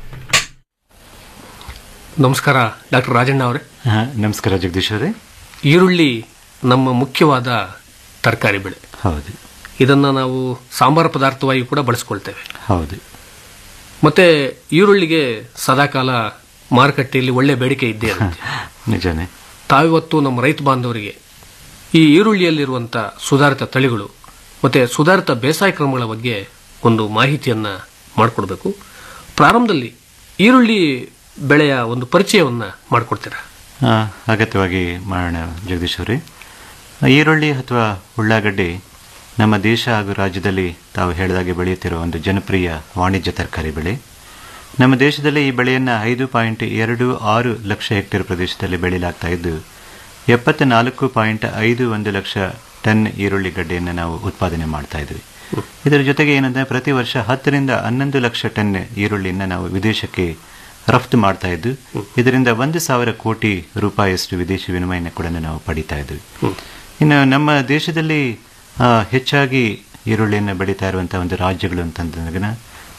ನಮಸ್ಕಾರ ಡಾಕ್ಟರ್ ರಾಜಣ್ಣ ಅವರೇ ನಮಸ್ಕಾರ ಜಗದೀಶ್ ಅವರೇ ಈರುಳ್ಳಿ ನಮ್ಮ ಮುಖ್ಯವಾದ ತರಕಾರಿ ಬೆಳೆ ಹೌದು ಇದನ್ನು ನಾವು ಸಾಂಬಾರ ಪದಾರ್ಥವಾಗಿ ಕೂಡ ಬಳಸ್ಕೊಳ್ತೇವೆ ಹೌದು ಮತ್ತೆ ಈರುಳ್ಳಿಗೆ ಸದಾಕಾಲ ಮಾರುಕಟ್ಟೆಯಲ್ಲಿ ಒಳ್ಳೆ ಬೇಡಿಕೆ ಇದ್ದೇ ಇರುತ್ತೆ ನಿಜಾನೇ ತಾವಿವತ್ತು ನಮ್ಮ ರೈತ ಬಾಂಧವರಿಗೆ ಈ ಈರುಳ್ಳಿಯಲ್ಲಿರುವಂಥ ಸುಧಾರಿತ ತಳಿಗಳು ಮತ್ತೆ ಸುಧಾರಿತ ಬೇಸಾಯ ಕ್ರಮಗಳ ಬಗ್ಗೆ ಒಂದು ಮಾಹಿತಿಯನ್ನ ಮಾಡಿಕೊಡ್ಬೇಕು ಪ್ರಾರಂಭದಲ್ಲಿ ಈರುಳ್ಳಿ ಬೆಳೆಯ ಒಂದು ಪರಿಚಯವನ್ನ ಮಾಡಿಕೊಡ್ತೀರಾ ಆ, ಅಗತ್ಯವಾಗಿ ಮಾಡೋಣ ಜಗದೀಶ್ ಅವರೇ ಈರುಳ್ಳಿ ಅಥವಾ ಉಳ್ಳಾಗಡ್ಡಿ ನಮ್ಮ ದೇಶ ಹಾಗೂ ರಾಜ್ಯದಲ್ಲಿ ತಾವು ಹೇಳಿದಾಗೆ ಬೆಳೆಯುತ್ತಿರುವ ಒಂದು ಜನಪ್ರಿಯ ವಾಣಿಜ್ಯ ತರಕಾರಿ ಬೆಳೆ ನಮ್ಮ ದೇಶದಲ್ಲಿ ಈ ಬೆಳೆಯನ್ನು ಐದು ಪಾಯಿಂಟ್ ಎರಡು ಆರು ಲಕ್ಷ ಹೆಕ್ಟೇರ್ ಪ್ರದೇಶದಲ್ಲಿ ಬೆಳೆಯಲಾಗ್ತಾ ಇದ್ದು ಎಪ್ಪತ್ತ ನಾಲ್ಕು ಪಾಯಿಂಟ್ ಐದು ಒಂದು ಲಕ್ಷ ಟನ್ ಈರುಳ್ಳಿ ಗಡ್ಡೆಯನ್ನು ನಾವು ಉತ್ಪಾದನೆ ಮಾಡ್ತಾ ಇದ್ವಿ ಇದರ ಜೊತೆಗೆ ಏನಂದ್ರೆ ಪ್ರತಿ ವರ್ಷ ಹತ್ತರಿಂದ ಹನ್ನೊಂದು ಲಕ್ಷ ಟನ್ ಈರುಳ್ಳಿಯನ್ನು ನಾವು ವಿದೇಶಕ್ಕೆ ರಫ್ತು ಮಾಡ್ತಾ ಇದ್ದು ಇದರಿಂದ ಒಂದು ಸಾವಿರ ಕೋಟಿ ರೂಪಾಯಿಯಷ್ಟು ವಿದೇಶಿ ವಿನಿಮಯನ ಕೂಡ ನಾವು ಪಡಿತಾ ಇದ್ವಿ ಇನ್ನು ನಮ್ಮ ದೇಶದಲ್ಲಿ ಆ, ಹೆಚ್ಚಾಗಿ ಈರುಳ್ಳಿಯನ್ನು ಬೆಳೀತಾ ಇರುವಂತಹ ಒಂದು ರಾಜ್ಯಗಳು ಅಂತಂದಾಗ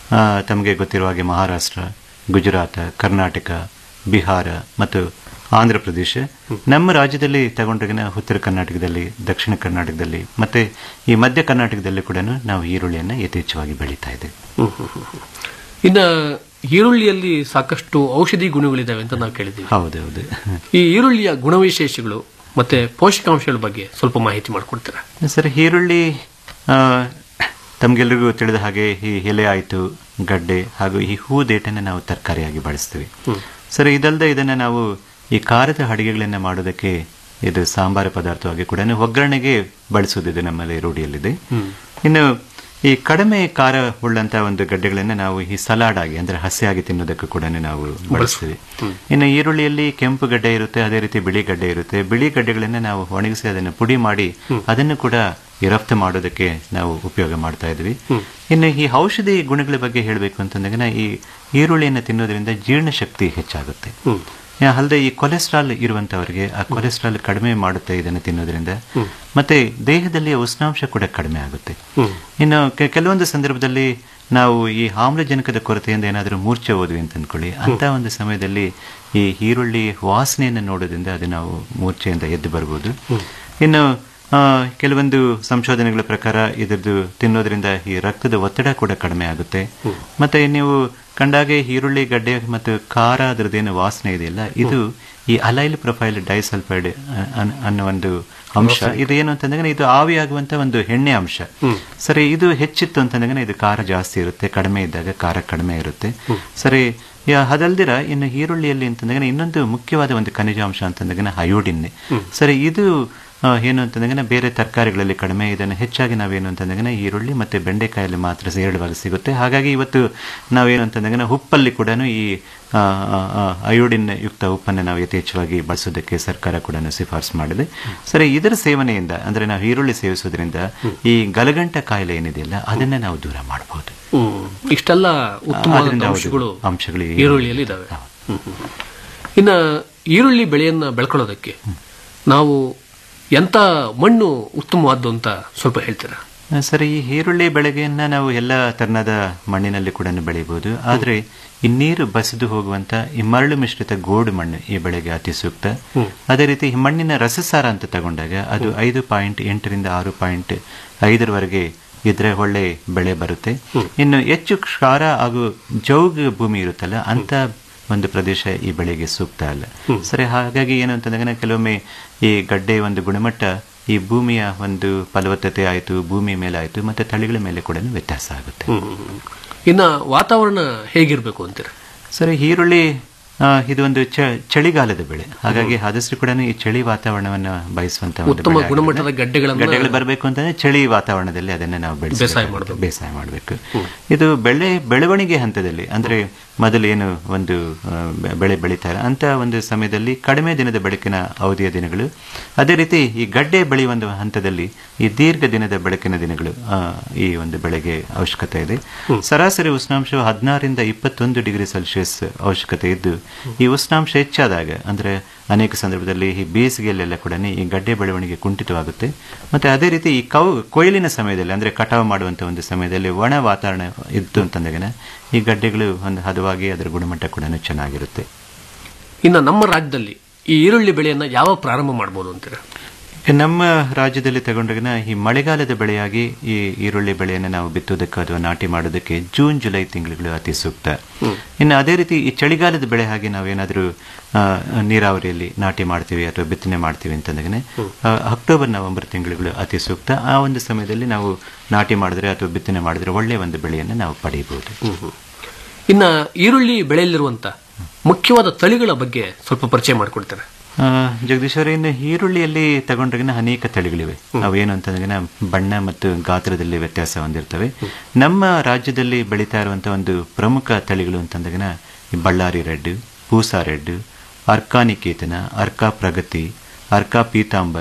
ತಮಗೆ ಗೊತ್ತಿರುವ ಹಾಗೆ ಮಹಾರಾಷ್ಟ್ರ ಗುಜರಾತ್ ಕರ್ನಾಟಕ ಬಿಹಾರ ಮತ್ತು ಆಂಧ್ರ ಪ್ರದೇಶ ನಮ್ಮ ರಾಜ್ಯದಲ್ಲಿ ತಗೊಂಡ್ರೆ ಉತ್ತರ ಕರ್ನಾಟಕದಲ್ಲಿ ದಕ್ಷಿಣ ಕರ್ನಾಟಕದಲ್ಲಿ ಮತ್ತೆ ಈ ಮಧ್ಯ ಕರ್ನಾಟಕದಲ್ಲಿ ಕೂಡ ನಾವು ಈರುಳ್ಳಿಯನ್ನು ಯಥೇಚ್ಛವಾಗಿ ಬೆಳೀತಾ ಇದ್ದೇವೆ ಹ್ಮ್, ಹ್ಮ್, ಹ್ಮ್, ಹ್ಮ್. ಇನ್ನ ಈರುಳ್ಳಿಯಲ್ಲಿ ಸಾಕಷ್ಟು ಔಷಧಿ ಗುಣಗಳಿದಾವೆ ಅಂತ ನಾವು ಕೇಳಿದ್ದೀವಿ ಹೌದೌದು ಈ ಈರುಳ್ಳಿಯ ಗುಣವಿಶೇಷಗಳು ಮತ್ತೆ ಪೋಷಕಾಂಶಗಳ ಬಗ್ಗೆ ಸ್ವಲ್ಪ ಮಾಹಿತಿ ಮಾಡಿಕೊಡ್ತೀರಾ ಸರ್ ಈರುಳ್ಳಿ ಆ, ತಮಗೆಲ್ಲರಿಗೂ ತಿಳಿದ ಹಾಗೆ ಈ ಎಲೆ ಆಯಿತು ಗಡ್ಡೆ ಹಾಗೂ ಈ ಹೂದೇಟನ್ನು ನಾವು ತರಕಾರಿಯಾಗಿ ಬಳಸ್ತೀವಿ ಸರ್ ಇದಲ್ಲದೆ ಇದನ್ನು ನಾವು ಈ ಖಾರದ ಅಡಿಗೆಗಳನ್ನು ಮಾಡೋದಕ್ಕೆ ಇದು ಸಾಂಬಾರು ಪದಾರ್ಥವಾಗಿ ಕೂಡ ಒಗ್ಗರಣೆಗೆ ಬಳಸೋದಿದೆ ನಮ್ಮಲ್ಲಿ ರೂಢಿಯಲ್ಲಿದೆ ಇನ್ನು ಈ ಕಡಿಮೆ ಖಾರ ಉಳ್ಳಂತ ಒಂದು ಗಡ್ಡೆಗಳನ್ನು ನಾವು ಈ ಸಲಾಡ್ ಆಗಿ ಅಂದ್ರೆ ಹಸಿಯಾಗಿ ತಿನ್ನೋದಕ್ಕೂ ಕೂಡ ನಾವು ಬಳಸ್ತೀವಿ ಇನ್ನು ಈರುಳ್ಳಿಯಲ್ಲಿ ಕೆಂಪು ಗಡ್ಡೆ ಇರುತ್ತೆ ಅದೇ ರೀತಿ ಬಿಳಿ ಗಡ್ಡೆ ಇರುತ್ತೆ ಬಿಳಿ ಗಡ್ಡೆಗಳನ್ನ ನಾವು ಒಣಗಿಸಿ ಅದನ್ನು ಪುಡಿ ಮಾಡಿ ಅದನ್ನು ಕೂಡ ಈ ರಫ್ತು ಮಾಡೋದಕ್ಕೆ ನಾವು ಉಪಯೋಗ ಮಾಡ್ತಾ ಇದ್ವಿ ಇನ್ನು ಈ ಔಷಧಿ ಗುಣಗಳ ಬಗ್ಗೆ ಹೇಳಬೇಕು ಅಂತಂದಾಗ ಈ ಈರುಳ್ಳಿಯನ್ನು ತಿನ್ನೋದ್ರಿಂದ ಜೀರ್ಣಶಕ್ತಿ ಹೆಚ್ಚಾಗುತ್ತೆ ಯಾ- ಅಲ್ಲದೆ ಈ ಕೊಲೆಸ್ಟ್ರಾಲ್ ಇರುವಂತವರಿಗೆ ಆ ಕೊಲೆಸ್ಟ್ರಾಲ್ ಕಡಿಮೆ ಮಾಡುತ್ತೆ ಇದನ್ನು ತಿನ್ನೋದ್ರಿಂದ ಮತ್ತೆ ದೇಹದಲ್ಲಿ ಉಷ್ಣಾಂಶ ಕೂಡ ಕಡಿಮೆ ಆಗುತ್ತೆ ಇನ್ನು ಕೆ- ಕೆಲವೊಂದು ಸಂದರ್ಭದಲ್ಲಿ ನಾವು ಈ ಆಮ್ಲಜನಕದ ಕೊರತೆಯಿಂದ ಏನಾದರೂ ಮೂರ್ಛೆ ಹೋದ್ವಿ ಅಂತ ಅಂದ್ಕೊಳ್ಳಿ ಅಂತ ಒಂದು ಸಮಯದಲ್ಲಿ ಈ ಈರುಳ್ಳಿ ವಾಸನೆಯನ್ನು ನೋಡೋದ್ರಿಂದ ಅದು ನಾವು ಮೂರ್ಛೆಯಿಂದ ಎದ್ದು ಬರ್ಬೋದು ಇನ್ನು ಆ, ಕೆಲವೊಂದು ಸಂಶೋಧನೆಗಳ ಪ್ರಕಾರ ಇದರದ್ದು ತಿನ್ನೋದ್ರಿಂದ ಈ ರಕ್ತದ ಒತ್ತಡ ಕೂಡ ಕಡಿಮೆ ಆಗುತ್ತೆ ಮತ್ತೆ ನೀವು ಕಂಡಾಗೆ ಈರುಳ್ಳಿ ಗಡ್ಡೆ ಮತ್ತು ಖಾರ ಅದರದ್ದೇನು ವಾಸನೆ ಇದೆಯಲ್ಲ ಇದು ಈ ಅಲೈಲ್ ಪ್ರೊಫೈಲ್ ಡೈಸಲ್ಫೈಡ್ ಅನ್ನೋ ಒಂದು ಅಂಶ ಇದು ಏನು ಅಂತಂದ್ರೆ ಇದು ಆವಿಯಾಗುವಂತ ಒಂದು ಎಣ್ಣೆ ಅಂಶ ಸರಿ ಇದು ಹೆಚ್ಚಿತ್ತು ಅಂತಂದ್ರೆ ಇದು ಖಾರ ಜಾಸ್ತಿ ಇರುತ್ತೆ ಕಡಿಮೆ ಇದ್ದಾಗ ಖಾರ ಕಡಿಮೆ ಇರುತ್ತೆ ಸರಿ ಯಾ- ಅದಲ್ದಿರ ಇನ್ನು ಈರುಳ್ಳಿಯಲ್ಲಿ ಅಂತಂದ್ರೆ ಇನ್ನೊಂದು ಮುಖ್ಯವಾದ ಒಂದು ಖನಿಜಾಂಶ ಅಂತಂದ್ರೆ ಅಯೋಡಿನ್ ಸರಿ ಇದು ಆ, ಏನು ಅಂತಂದ್ರೆ ಬೇರೆ ತರಕಾರಿಗಳಲ್ಲಿ ಕಡಿಮೆ ಇದನ್ನು ಹೆಚ್ಚಾಗಿ ನಾವೇನು ಅಂತಂದ್ರೆ ಈರುಳ್ಳಿ ಮತ್ತೆ ಬೆಂಡೆಕಾಯಲ್ಲಿ ಮಾತ್ರ ಹೇರಳವಾಗಿ ಸಿಗುತ್ತೆ ಹಾಗಾಗಿ ಇವತ್ತು ನಾವೇನು ಅಂತಂದ್ರೆ ಉಪ್ಪಲ್ಲಿ ಕೂಡ ಈ ಆ, ಆ, ಆ, ಅಯೋಡಿನ್ ಯುಕ್ತ ಉಪ್ಪನ್ನು ನಾವು ಯಥೇಚ್ಛವಾಗಿ ಬಳಸೋದಕ್ಕೆ ಸರ್ಕಾರ ಕೂಡ ಶಿಫಾರಸು ಮಾಡಿದೆ ಸರಿ ಇದರ ಸೇವನೆಯಿಂದ ಅಂದ್ರೆ ನಾವು ಈರುಳ್ಳಿ ಸೇವಿಸೋದ್ರಿಂದ ಈ ಗಲಗಂಟ ಕಾಯಿಲೆ ಏನಿದೆಯಲ್ಲ ಅದನ್ನ ನಾವು ದೂರ ಮಾಡಬಹುದು ಹ್ಮ್. ಇಷ್ಟೆಲ್ಲ ಉತ್ತಮವಾದ ಅದರಿಂದ ಹೌದು, ಅಂಶಗಳು ಅಂಶಗಳು ಈ- ಈರುಳ್ಳಿಯಲ್ಲಿ ಇದಾವೆ ಹ್ಮ್, ಹ್ಮ್. ಇನ್ನ ಈರುಳ್ಳಿ ಬೆಳೆಯನ್ನ ಬೆಳ್ಕೊಳ್ಳೋದಕ್ಕೆ ನಾವು ಎಂತ ಮಣ್ಣು ಉತ್ತಮವಾದ್ದು ಅಂತ ಸ್ವಲ್ಪ ಹೇಳ್ತೀರಾ ಆ, ಸರಿ ಈ ಈರುಳ್ಳಿ ಬೆಳೆಗೆಯನ್ನ ನಾವು ಎಲ್ಲ ತರನಾದ ಮಣ್ಣಿನಲ್ಲಿ ಕೂಡ ಬೆಳೆಯಬಹುದು ಆದ್ರೆ ಈ ನೀರು ಬಸಿದು ಹೋಗುವಂತ ಈ ಮರಳು ಮಿಶ್ರಿತ ಗೋಡು ಮಣ್ಣು ಈ ಬೆಳೆಗೆ ಅತಿ ಸೂಕ್ತ ಅದೇ ರೀತಿ ಈ ಮಣ್ಣಿನ ರಸಸಾರ ಅಂತ ತಗೊಂಡಾಗ ಅದು ಐದು ಪಾಯಿಂಟ್ ಎಂಟರಿಂದ ಆರು ಪಾಯಿಂಟ್ ಐದರವರೆಗೆ ಇದ್ರೆ ಒಳ್ಳೆ ಬೆಳೆ ಬರುತ್ತೆ ಇನ್ನು ಹೆಚ್ಚು ಕ್ಷಾರ ಹಾಗೂ ಜೌಗ ಭೂಮಿ ಇರುತ್ತಲ್ಲ ಅಂತ ಒಂದು ಪ್ರದೇಶ ಈ ಬೆಳೆಗೆ ಸೂಕ್ತ ಅಲ್ಲ ಸರಿ ಹಾಗಾಗಿ ಏನು ಅಂತಂದ್ರೆ ಕೆಲವೊಮ್ಮೆ ಈ ಗಡ್ಡೆ ಒಂದು ಗುಣಮಟ್ಟ ಈ ಭೂಮಿಯ ಒಂದು ಫಲವತ್ತತೆ ಆಯಿತು ಭೂಮಿ ಮೇಲೆ ಆಯಿತು ಮತ್ತೆ ತಳಿಗಳ ಮೇಲೆ ಕೂಡ ವ್ಯತ್ಯಾಸ ಆಗುತ್ತೆ ಇನ್ನ ವಾತಾವರಣ ಹೇಗಿರ್ಬೇಕು ಅಂತೀರಾ ಸರಿ ಈರುಳ್ಳಿ ಆ, ಇದು ಒಂದು ಚ- ಚಳಿಗಾಲದ ಬೆಳೆ ಹಾಗಾಗಿ ಆದಷ್ಟು ಕೂಡ ಈ ಚಳಿ ವಾತಾವರಣವನ್ನು ಬಯಸುವಂತ ಒಂದು ಉತ್ತಮ ಬೆಳೆ ಆಗಿರೋದ್ರಿಂದ ಗುಣಮಟ್ಟದ ಗಡ್ಡೆಗಳನ್ನ- ಗಡ್ಡೆಗಳು ಬರಬೇಕು ಅಂತಂದ್ರೆ ಚಳಿ ವಾತಾವರಣದಲ್ಲಿ ಅದನ್ನ ನಾವು ಬೆಳೆಸ ಬೇಸಾಯ ಮಾಡ್ಬೇಕು. ಬೇಸಾಯ ಮಾಡಬೇಕು ಇದು ಬೆಳೆ ಬೆಳವಣಿಗೆ ಹಂತದಲ್ಲಿ ಅಂದ್ರೆ ಮೊದಲು ಏನು ಒಂದು ಆ, ಬೆ- ಬೆಳೆ ಬೆಳೀತಾರೆ ಅಂತ ಒಂದು ಸಮಯದಲ್ಲಿ ಕಡಿಮೆ ದಿನದ ಬೆಳಕಿನ ಅವಧಿಯ ದಿನಗಳು ಅದೇ ರೀತಿ ಈ ಗಡ್ಡೆ ಬೆಳೆಯುವ ಒಂದು ಹಂತದಲ್ಲಿ ಈ ದೀರ್ಘ ದಿನದ ಬೆಳಕಿನ ದಿನಗಳು ಆ, ಈ ಒಂದು ಬೆಳೆಗೆ ಅವಶ್ಯಕತೆ ಇದೆ ಸರಾಸರಿ ಉಷ್ಣಾಂಶವು ಹದಿನಾರರಿಂದ ಇಪ್ಪತ್ತೊಂದು ಡಿಗ್ರಿ ಸೆಲ್ಸಿಯಸ್ ಅವಶ್ಯಕತೆ ಇದ್ದು ಈ ಉಷ್ಣಾಂಶ ಹೆಚ್ಚಾದಾಗ ಅಂದ್ರೆ ಅನೇಕ ಸಂದರ್ಭದಲ್ಲಿ ಈ ಬೇಸಿಗೆಯಲ್ಲೆಲ್ಲ ಕೂಡ ಈ ಗಡ್ಡೆ ಬೆಳವಣಿಗೆ ಕುಂಠಿತವಾಗುತ್ತೆ ಮತ್ತೆ ಅದೇ ರೀತಿ ಈ ಕೌ ಕೊಯ್ಲಿನ ಸಮಯದಲ್ಲಿ ಅಂದ್ರೆ ಕಟಾವು ಮಾಡುವಂತ ಒಂದು ಸಮಯದಲ್ಲಿ ಒಣ ವಾತಾವರಣ ಇತ್ತು ಅಂತಂದಾಗ ಈ ಗಡ್ಡೆಗಳು ಒಂದು ಹದವಾಗಿ ಅದರ ಗುಣಮಟ್ಟ ಕೂಡ ಚೆನ್ನಾಗಿರುತ್ತೆ ಇನ್ನ ನಮ್ಮ ರಾಜ್ಯದಲ್ಲಿ ಈ ಈರುಳ್ಳಿ ಬೆಳೆಯನ್ನ ಯಾವ ಪ್ರಾರಂಭ ಮಾಡಬಹುದು ಅಂತೀರಾ ಈಗ ನಮ್ಮ ರಾಜ್ಯದಲ್ಲಿ ತಗೊಂಡಾಗ ಈ ಮಳೆಗಾಲದ ಬೆಳೆಯಾಗಿ ಈ ಈರುಳ್ಳಿ ಬೆಳೆಯನ್ನು ನಾವು ಬಿತ್ತೋದಕ್ಕೆ ಅಥವಾ ನಾಟಿ ಮಾಡೋದಕ್ಕೆ ಜೂನ್ ಜುಲೈ ತಿಂಗಳುಗಳು ಅತಿ ಸೂಕ್ತ ಇನ್ನು ಅದೇ ರೀತಿ ಈ ಚಳಿಗಾಲದ ಬೆಳೆ ಹಾಗೆ ನಾವೇನಾದರೂ ನೀರಾವರಿಯಲ್ಲಿ ನಾಟಿ ಮಾಡ್ತೀವಿ ಅಥವಾ ಬಿತ್ತನೆ ಮಾಡ್ತೀವಿ ಅಂತಂದಾಗನೆ ಅಕ್ಟೋಬರ್ ನವೆಂಬರ್ ತಿಂಗಳುಗಳು ಅತಿ ಸೂಕ್ತ ಆ ಒಂದು ಸಮಯದಲ್ಲಿ ನಾವು ನಾಟಿ ಮಾಡಿದ್ರೆ ಅಥವಾ ಬಿತ್ತನೆ ಮಾಡಿದ್ರೆ ಒಳ್ಳೆಯ ಒಂದು ಬೆಳೆಯನ್ನು ನಾವು ಪಡೆಯಬಹುದು ಇನ್ನ ಈರುಳ್ಳಿ ಬೆಳೆಯಲ್ಲಿರುವಂತ ಮುಖ್ಯವಾದ ತಳಿಗಳ ಬಗ್ಗೆ ಸ್ವಲ್ಪ ಪರಿಚಯ ಮಾಡಿಕೊಡ್ತಾರೆ ಆ, ಜಗದೀಶ್ ಅವರೇ ಇನ್ನು ಈರುಳ್ಳಿಯಲ್ಲಿ ತಗೊಂಡ್ರೆ ಅನೇಕ ತಳಿಗಳಿವೆ ಅವೇನು ಅಂತಂದ್ರೆ ಬಣ್ಣ ಮತ್ತು ಗಾತ್ರದಲ್ಲಿ ವ್ಯತ್ಯಾಸ ಹೊಂದಿರ್ತವೆ ನಮ್ಮ ರಾಜ್ಯದಲ್ಲಿ ಬೆಳೀತಾ ಇರುವಂತಹ ಒಂದು ಪ್ರಮುಖ ತಳಿಗಳು ಅಂತಂದಾಗ ಈ ಬಳ್ಳಾರಿ ರೆಡ್ ಪೂಸಾ ರೆಡ್ ಅರ್ಕಾ ನಿಕೇತನ ಅರ್ಕಾ ಪ್ರಗತಿ ಅರ್ಕಾ ಪೀತಾಂಬರ್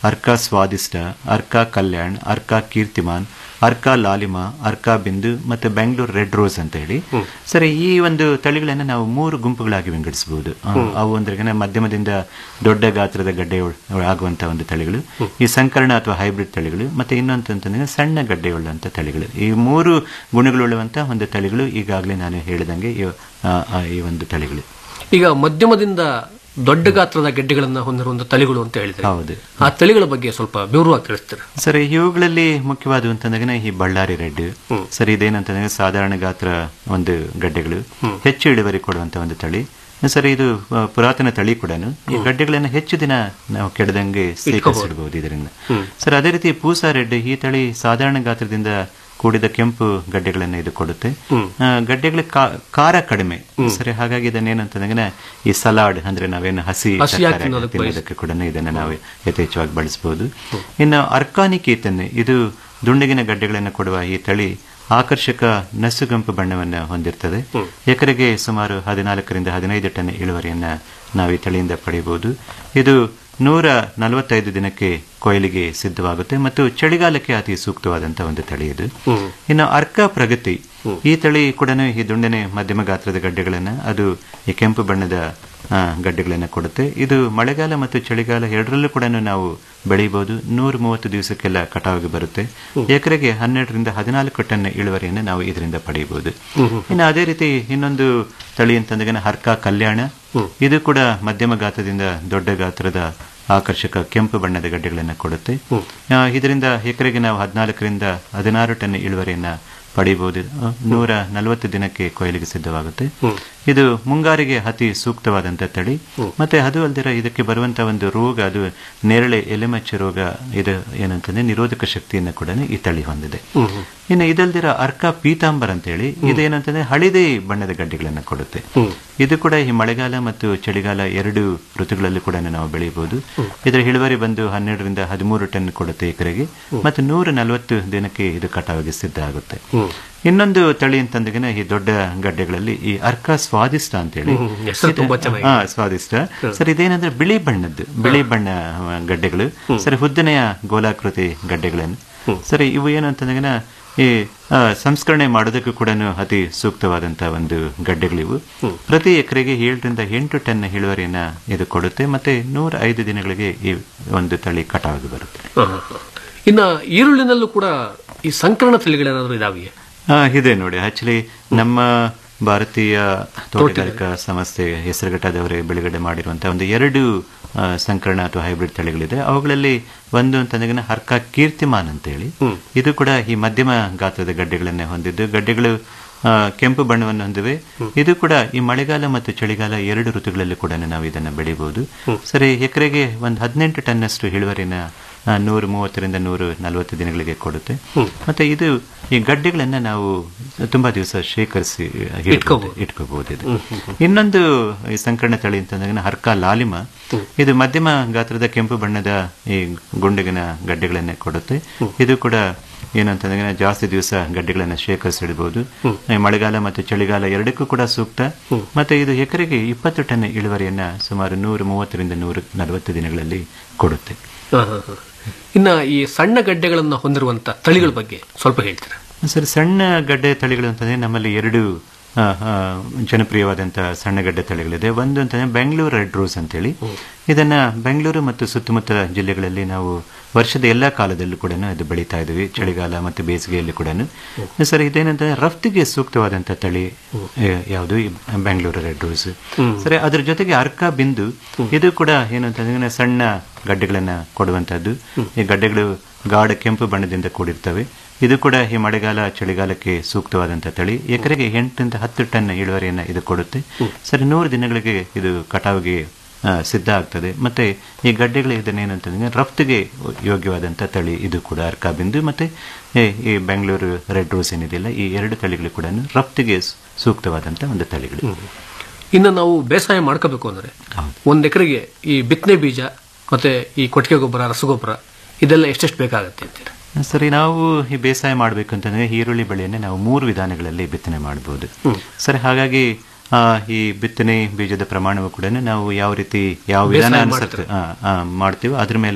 ಅರ್ಕಾ ಸ್ವಾದಿಷ್ಟ ಅರ್ಕಾ ಕಲ್ಯಾಣ್ ಅರ್ಕಾ ಕೀರ್ತಿಮಾನ್ ಅರ್ಕಾ ಲಾಲಿಮಾ ಅರ್ಕಾ ಬಿಂದು ಮತ್ತು ಬೆಂಗಳೂರು ರೆಡ್ ರೋಸ್ ಅಂತ ಹೇಳಿ ಸರಿ ಈ ಒಂದು ತಳಿಗಳನ್ನು ನಾವು ಮೂರು ಗುಂಪುಗಳಾಗಿ ವಿಂಗಡಿಸಬಹುದು ಆ, ಅವು ಅಂದ್ರೆ ಮಧ್ಯಮದಿಂದ ದೊಡ್ಡ ಗಾತ್ರದ ಗಡ್ಡೆ ಆಗುವಂತಹ ಒಂದು ತಳಿಗಳು ಈ ಸಂಕರಣ ಅಥವಾ ಹೈಬ್ರಿಡ್ ತಳಿಗಳು ಮತ್ತೆ ಇನ್ನೊಂದು ಅಂತಂದ್ರೆ ಸಣ್ಣ ಗಡ್ಡೆಯುಳ್ಳಂತ ತಳಿಗಳು ಈ ಮೂರು ಗುಣಗಳುಳ್ಳುವಂತಹ ಒಂದು ತಳಿಗಳು ಈಗಾಗಲೇ ನಾನು ಹೇಳಿದಂಗೆ ಈ ಆ, ಆ, ಈ ಒಂದು ತಳಿಗಳು ಈಗ ಮಧ್ಯಮದಿಂದ ದೊಡ್ಡ ಗಾತ್ರದ ಗೆಡ್ಡೆಗಳನ್ನ ಹೊಂದಿರುವಂತ ತಳಿಗಳು ಅಂತ ಹೇಳಿದ್ರೆ ಹೌದು ಆ ತಳಿಗಳ ಬಗ್ಗೆ ಸ್ವಲ್ಪ ವಿವರವಾಗಿ ತಿಳಿಸ್ತೀರಾ ಸರಿ ಇವುಗಳಲ್ಲಿ ಮುಖ್ಯವಾದ ಅಂತಂದ್ರೆ ಈ ಬಳ್ಳಾರಿ ರೆಡ್ ಸರಿ ಇದೇನಂತಂದ್ರೆ ಸಾಧಾರಣ ಗಾತ್ರ ಒಂದು ಗಡ್ಡೆಗಳು ಹೆಚ್ಚು ಇಳುವರಿ ಕೊಡುವಂತ ಒಂದು ತಳಿ ಸರಿ ಇದು ಆ, ಪುರಾತನ ತಳಿ ಕೂಡ ಈ ಗಡ್ಡೆಗಳನ್ನ ಹೆಚ್ಚು ದಿನ ನಾವು ಕೆಡದಂಗೆ ಸ್ವೀಕರಿಸಿಡಬಹುದು ಇದರಿಂದ ಸರ್ ಅದೇ ರೀತಿ ಪೂಸಾ ರೆಡ್ ಈ ತಳಿ ಸಾಧಾರಣ ಗಾತ್ರದಿಂದ ಕೂಡಿದ ಕೆಂಪು ಗಡ್ಡೆಗಳನ್ನ ಇದು ಕೊಡುತ್ತೆ ಆ, ಗಡ್ಡೆಗಳ ಕಾ- ಖಾರ ಕಡಿಮೆ ಸರಿ ಹಾಗಾಗಿ ಇದನ್ನೇನಂತಂದ್ರೆ ಈ ಸಲಾಡ್ ಅಂದ್ರೆ ನಾವೇನು ಹಸಿ ಹಸಿಯಾಗಿ ತರಕಾರಿ ತಿನ್ನೋದಕ್ಕೆ ತಿನ್ನೋದಕ್ಕೆ ಕೂಡ ಇದನ್ನ ನಾವು ಯಥೇಚ್ಛವಾಗಿ ಬಳಸಬಹುದು ಇನ್ನು ಅರ್ಕಾನಿಕೇತನ್ ಇದು ದುಂಡಗಿನ ಗಡ್ಡೆಗಳನ್ನು ಕೊಡುವ ಈ ತಳಿ ಆಕರ್ಷಕ ನಸುಗಂಪು ಬಣ್ಣವನ್ನು ಹೊಂದಿರ್ತದೆ ಎಕರೆಗೆ ಸುಮಾರು ಹದಿನಾಲ್ಕರಿಂದ ಹದಿನೈದು ಟನ್ ಇಳುವರಿಯನ್ನ ನಾವು ಈ ತಳಿಯಿಂದ ಪಡೆಯಬಹುದು ಇದು ನೂರ ನಲವತ್ತೈದು ದಿನಕ್ಕೆ ಕೊಯ್ಲಿಗೆ ಸಿದ್ಧವಾಗುತ್ತೆ ಮತ್ತು ಚಳಿಗಾಲಕ್ಕೆ ಅತಿ ಸೂಕ್ತವಾದಂತಹ ಒಂದು ತಳಿ ಇದು ಇನ್ನು ಅರ್ಕ ಪ್ರಗತಿ ಈ ತಳಿ ಕೂಡ ಈ ದುಂಡನೆ ಮಧ್ಯಮ ಗಾತ್ರದ ಗಡ್ಡೆಗಳನ್ನ ಅದು ಈ ಕೆಂಪು ಬಣ್ಣದ ಆ, ಗಡ್ಡೆಗಳನ್ನ ಕೊಡುತ್ತೆ ಇದು ಮಳೆಗಾಲ ಮತ್ತು ಚಳಿಗಾಲ ಎರಡರಲ್ಲೂ ಕೂಡ ನಾವು ಬೆಳೆಯಬಹುದು ನೂರ ಮೂವತ್ತು ದಿವಸಕ್ಕೆಲ್ಲ ಕಟಾವಿಗೆ ಬರುತ್ತೆ ಎಕರೆಗೆ ಹನ್ನೆರಡರಿಂದ ಹದಿನಾಲ್ಕು ಟನ್ ಇಳುವರಿಯನ್ನು ನಾವು ಇದರಿಂದ ಪಡೆಯಬಹುದು ಇನ್ನು ಅದೇ ರೀತಿ ಇನ್ನೊಂದು ತಳಿ ಅಂತಂದ್ರೆ ಹರ್ಕ ಕಲ್ಯಾಣ ಇದು ಕೂಡ ಮಧ್ಯಮ ಗಾತ್ರದಿಂದ ದೊಡ್ಡ ಗಾತ್ರದ ಆಕರ್ಷಕ ಕೆಂಪು ಬಣ್ಣದ ಗಡ್ಡೆಗಳನ್ನು ಕೊಡುತ್ತೆ ಆ, ಇದರಿಂದ ಎಕರೆಗೆ ನಾವು ಹದಿನಾಲ್ಕರಿಂದ ಹದಿನಾರು ಟನ್ ಇಳುವರಿಯನ್ನ ಪಡೆಯಬಹುದು ಆ, ನೂರ ನಲವತ್ತು ದಿನಕ್ಕೆ ಕೊಯ್ಲಿಗೆ ಸಿದ್ಧವಾಗುತ್ತೆ ಇದು ಮುಂಗಾರಿಗೆ ಅತಿ ಸೂಕ್ತವಾದಂತ ತಳಿ ಮತ್ತೆ ಅದು ಅಲ್ದಿರ ಇದಕ್ಕೆ ಬರುವಂತ ಒಂದು ರೋಗ ಅದು ನೇರಳೆ ಎಲೆಮಚ್ಚು ರೋಗ ಇದು ಏನಂತಂದ್ರೆ ನಿರೋಧಕ ಶಕ್ತಿಯನ್ನು ಕೂಡ ಈ ತಳಿ ಹೊಂದಿದೆ ಇನ್ನು ಇದಲ್ದಿರ ಅರ್ಕ ಪೀತಾಂಬರ್ ಅಂತ ಹೇಳಿ ಇದೇನಂತಂದ್ರೆ ಹಳಿದೆ ಬಣ್ಣದ ಗಡ್ಡೆಗಳನ್ನ ಕೊಡುತ್ತೆ ಇದು ಕೂಡ ಈ ಮಳೆಗಾಲ ಮತ್ತು ಚಳಿಗಾಲ ಎರಡು ಋತುಗಳಲ್ಲಿ ಕೂಡ ನಾವು ಬೆಳೆಯಬಹುದು ಇದರ ಇಳುವರಿ ಬಂದು ಹನ್ನೆರಡರಿಂದ ಹದಿಮೂರು ಟನ್ ಕೊಡುತ್ತೆ ಎಕರೆಗೆ ಮತ್ತು ನೂರ ನಲವತ್ತು ದಿನಕ್ಕೆ ಇದು ಕಟಾವಿಗೆ ಸಿದ್ಧ ಆಗುತ್ತೆ ಇನ್ನೊಂದು ತಳಿ ಅಂತಂದ್ರೆ ಈ ದೊಡ್ಡ ಗಡ್ಡೆಗಳಲ್ಲಿ ಈ ಅರ್ಕ ಸ್ವಾದಿಷ್ಟ ಅಂತ ಹೇಳಿ ಹ್ಮ್, ಹೆಸರು ತುಂಬಾ ಚೆನ್ನಾಗಿದೆ. ಹಾ ಸ್ವಾದಿಷ್ಟ ಸರ್ ಇದೇನಂದ್ರೆ ಬಿಳಿ ಬಣ್ಣದ್ದು ಬಿಳಿ ಬಣ್ಣ ಆ, ಗಡ್ಡೆಗಳು ಸರಿ ಉದ್ದನೆಯ ಗೋಲಾಕೃತಿ ಗಡ್ಡೆಗಳನ್ನು ಸರಿ ಇವು ಏನು ಅಂತಂದ್ರೆ ಈ ಆ, ಸಂಸ್ಕರಣೆ ಮಾಡೋದಕ್ಕೂ ಕೂಡ ಅತಿ ಸೂಕ್ತವಾದಂತಹ ಒಂದು ಗಡ್ಡೆಗಳಿವು ಪ್ರತಿ ಎಕರೆಗೆ ಏಳರಿಂದ ಎಂಟು ಟನ್ ಇಳುವರಿಯನ್ನ ಇದು ಕೊಡುತ್ತೆ ಮತ್ತೆ ನೂರ ಐದು ದಿನಗಳಿಗೆ ಈ ಒಂದು ತಳಿ ಕಟಾವಿಗೆ ಬರುತ್ತೆ ಹ, ಹ, ಹ. ಇನ್ನ ಈರುಳ್ಳಿನಲ್ಲೂ ಕೂಡ ಈ ಸಂಕರಣ ತಳಿಗಳೇನಾದ್ರೂ ಇದಾವಿಯೇ ಆ, ಇದೆ ನೋಡಿ ಆಕ್ಚುಲಿ ನಮ್ಮ ಭಾರತೀಯ ತೋಟಗಾರಿಕಾ ಸಂಸ್ಥೆ ಹೆಸರುಘಟ್ಟದವರೇ ಬಿಡುಗಡೆ ಮಾಡಿರುವಂತಹ ಒಂದು ಎರಡು ಆ, ಸಂಕರಣ ಅಥವಾ ಹೈಬ್ರಿಡ್ ತಳಿಗಳಿದೆ ಅವುಗಳಲ್ಲಿ ಒಂದು ಅಂತಂದ್ರೆ ಹರ್ಕ ಕೀರ್ತಿಮಾನ್ ಅಂತ ಹೇಳಿ ಇದು ಕೂಡ ಈ ಮಧ್ಯಮ ಗಾತ್ರದ ಗಡ್ಡೆಗಳನ್ನೇ ಹೊಂದಿದ್ದು ಗಡ್ಡೆಗಳು ಆ, ಕೆಂಪು ಬಣ್ಣವನ್ನು ಹೊಂದಿವೆ ಇದು ಕೂಡ ಈ ಮಳೆಗಾಲ ಮತ್ತು ಚಳಿಗಾಲ ಎರಡು ಋತುಗಳಲ್ಲಿ ಕೂಡ ನಾವು ಇದನ್ನ ಬೆಳೆಯಬಹುದು ಸರಿ ಎಕರೆಗೆ ಒಂದು ಹದಿನೆಂಟು ಟನ್ನಷ್ಟು ಇಳುವರಿನ ಆ, ನೂರು ಮೂವತ್ತರಿಂದ ನೂರು ನಲವತ್ತು ದಿನಗಳಿಗೆ ಕೊಡುತ್ತೆ ಮತ್ತೆ ಇದು ಈ ಗಡ್ಡೆಗಳನ್ನ ನಾವು ತುಂಬಾ ದಿವಸ ಶೇಖರಿಸಿ ಇಟ್ಕೋಬಹುದು ಇಟ್ಕೋಬಹುದು ಇದು ಇನ್ನೊಂದು ಈ ಸಂಕರಣ ತಳಿ ಅಂತಂದ್ರೆ ಹರ್ಕ ಲಾಲಿಮ ಇದು ಮಧ್ಯಮ ಗಾತ್ರದ ಕೆಂಪು ಬಣ್ಣದ ಈ ಗುಂಡಿಗಿನ ಗಡ್ಡೆಗಳನ್ನೇ ಕೊಡುತ್ತೆ ಇದು ಕೂಡ ಏನಂತಂದ್ರೆ ಜಾಸ್ತಿ ದಿವಸ ಗಡ್ಡೆಗಳನ್ನ ಶೇಖರಿಸಿಡಬಹುದು ಈ ಮಳೆಗಾಲ ಮತ್ತು ಚಳಿಗಾಲ ಎರಡಕ್ಕೂ ಕೂಡ ಸೂಕ್ತ ಮತ್ತೆ ಇದು ಎಕರೆಗೆ ಇಪ್ಪತ್ತು ಟನ್ ಇಳುವರಿಯನ್ನ ಸುಮಾರು ನೂರು ಮೂವತ್ತರಿಂದ ನೂರು ನಲವತ್ತು ದಿನಗಳಲ್ಲಿ ಕೊಡುತ್ತೆ ಹ, ಹ, ಹ. ಇನ್ನ ಈ ಸಣ್ಣ ಗಡ್ಡೆಗಳನ್ನ ಹೊಂದಿರುವಂತ ತಳಿಗಳ ಬಗ್ಗೆ ಸ್ವಲ್ಪ ಹೇಳ್ತೀರಾ ಸರ್ ಸಣ್ಣ ಗಡ್ಡೆ ತಳಿಗಳು ಅಂತಂದ್ರೆ ನಮ್ಮಲ್ಲಿ ಎರಡು ಆ, ಆ, ಜನಪ್ರಿಯವಾದಂತಹ ಸಣ್ಣ ಗಡ್ಡೆ ತಳಿಗಳಿದೆ ಒಂದು ಅಂತಂದ್ರೆ ಬೆಂಗಳೂರು ರೆಡ್ ರೋಸ್ ಅಂತೇಳಿ ಇದನ್ನ ಬೆಂಗಳೂರು ಮತ್ತು ಸುತ್ತಮುತ್ತ ಜಿಲ್ಲೆಗಳಲ್ಲಿ ನಾವು ವರ್ಷದ ಎಲ್ಲಾ ಕಾಲದಲ್ಲೂ ಕೂಡ ಇದು ಬೆಳೀತಾ ಇದ್ದೀವಿ ಚಳಿಗಾಲ ಮತ್ತು ಬೇಸಿಗೆಯಲ್ಲಿ ಕೂಡ ಸರ್ ಇದೇನಂತಂದ್ರೆ ರಫ್ತಿಗೆ ಸೂಕ್ತವಾದಂತಹ ತಳಿ ಆ, ಯಾವುದು ಈ ಬೆಂಗಳೂರು ರೆಡ್ ರೋಸ್ ಸರಿ ಅದ್ರ ಜೊತೆಗೆ ಅರ್ಕ ಬಿಂದು ಇದು ಕೂಡ ಏನಂತಂದ್ರೆ ಸಣ್ಣ ಗಡ್ಡೆಗಳನ್ನ ಕೊಡುವಂತಹದ್ದು ಈ ಗಡ್ಡೆಗಳು ಗಾಢ ಕೆಂಪು ಬಣ್ಣದಿಂದ ಕೂಡಿರ್ತವೆ ಇದು ಕೂಡ ಈ ಮಳೆಗಾಲ ಚಳಿಗಾಲಕ್ಕೆ ಸೂಕ್ತವಾದಂಥ ತಳಿ ಎಕರೆಗೆ ಎಂಟರಿಂದ ಹತ್ತು ಟನ್ ಇಳುವರಿಯನ್ನು ಇದು ಕೊಡುತ್ತೆ ಸರಿ ನೂರು ದಿನಗಳಿಗೆ ಇದು ಕಟಾವಿಗೆ ಆ, ಸಿದ್ಧ ಆಗ್ತದೆ ಮತ್ತೆ ಈ ಗಡ್ಡೆಗಳು ಇದನ್ನೇನಂತಂದ್ರೆ ರಫ್ತಿಗೆ ಯೋಗ್ಯವಾದಂಥ ತಳಿ ಇದು ಕೂಡ ಅರ್ಕ ಬಿಂದು ಮತ್ತೆ ಈ ಈ ಬೆಂಗಳೂರು ರೆಡ್ ರೋಸ್ ಏನಿದೆಯಲ್ಲ ಈ ಎರಡು ತಳಿಗಳು ಕೂಡ ರಫ್ತಿಗೆ ಸೂಕ್ತವಾದಂಥ ಒಂದು ತಳಿಗಳು ಇನ್ನು ನಾವು ಬೇಸಾಯ ಮಾಡ್ಕೋಬೇಕು ಅಂದ್ರೆ ಒಂದ್ ಎಕರೆಗೆ ಈ ಬಿತ್ತನೆ ಬೀಜ ಮತ್ತೆ ಈ ಕೊಟ್ಟಿಗೆ ಗೊಬ್ಬರ ರಸಗೊಬ್ಬರ ಇದೆಲ್ಲ ಎಷ್ಟೆಷ್ಟು ಬೇಕಾಗತ್ತೆ ಅಂತೀರಾ ಸರಿ ನಾವು ಈ ಬೇಸಾಯ ಮಾಡಬೇಕು ಅಂತಂದ್ರೆ ಈರುಳ್ಳಿ ಬೆಳೆಯನ್ನೇ ನಾವು ಮೂರು ವಿಧಾನಗಳಲ್ಲಿ ಬಿತ್ತನೆ ಮಾಡಬಹುದು ಸರಿ ಹಾಗಾಗಿ ಆ, ಈ ಬಿತ್ತನೆ ಬೀಜದ ಪ್ರಮಾಣವು ಕೂಡ ನಾವು ಯಾವ ರೀತಿ ಯಾವ ವಿಧಾನ ಬೇಸಾಯ ಅನುಸರಿಸಿ ಆ, ಆ, ಮಾಡ್ತೀವೋ ಅದ್ರ ಮೇಲೆ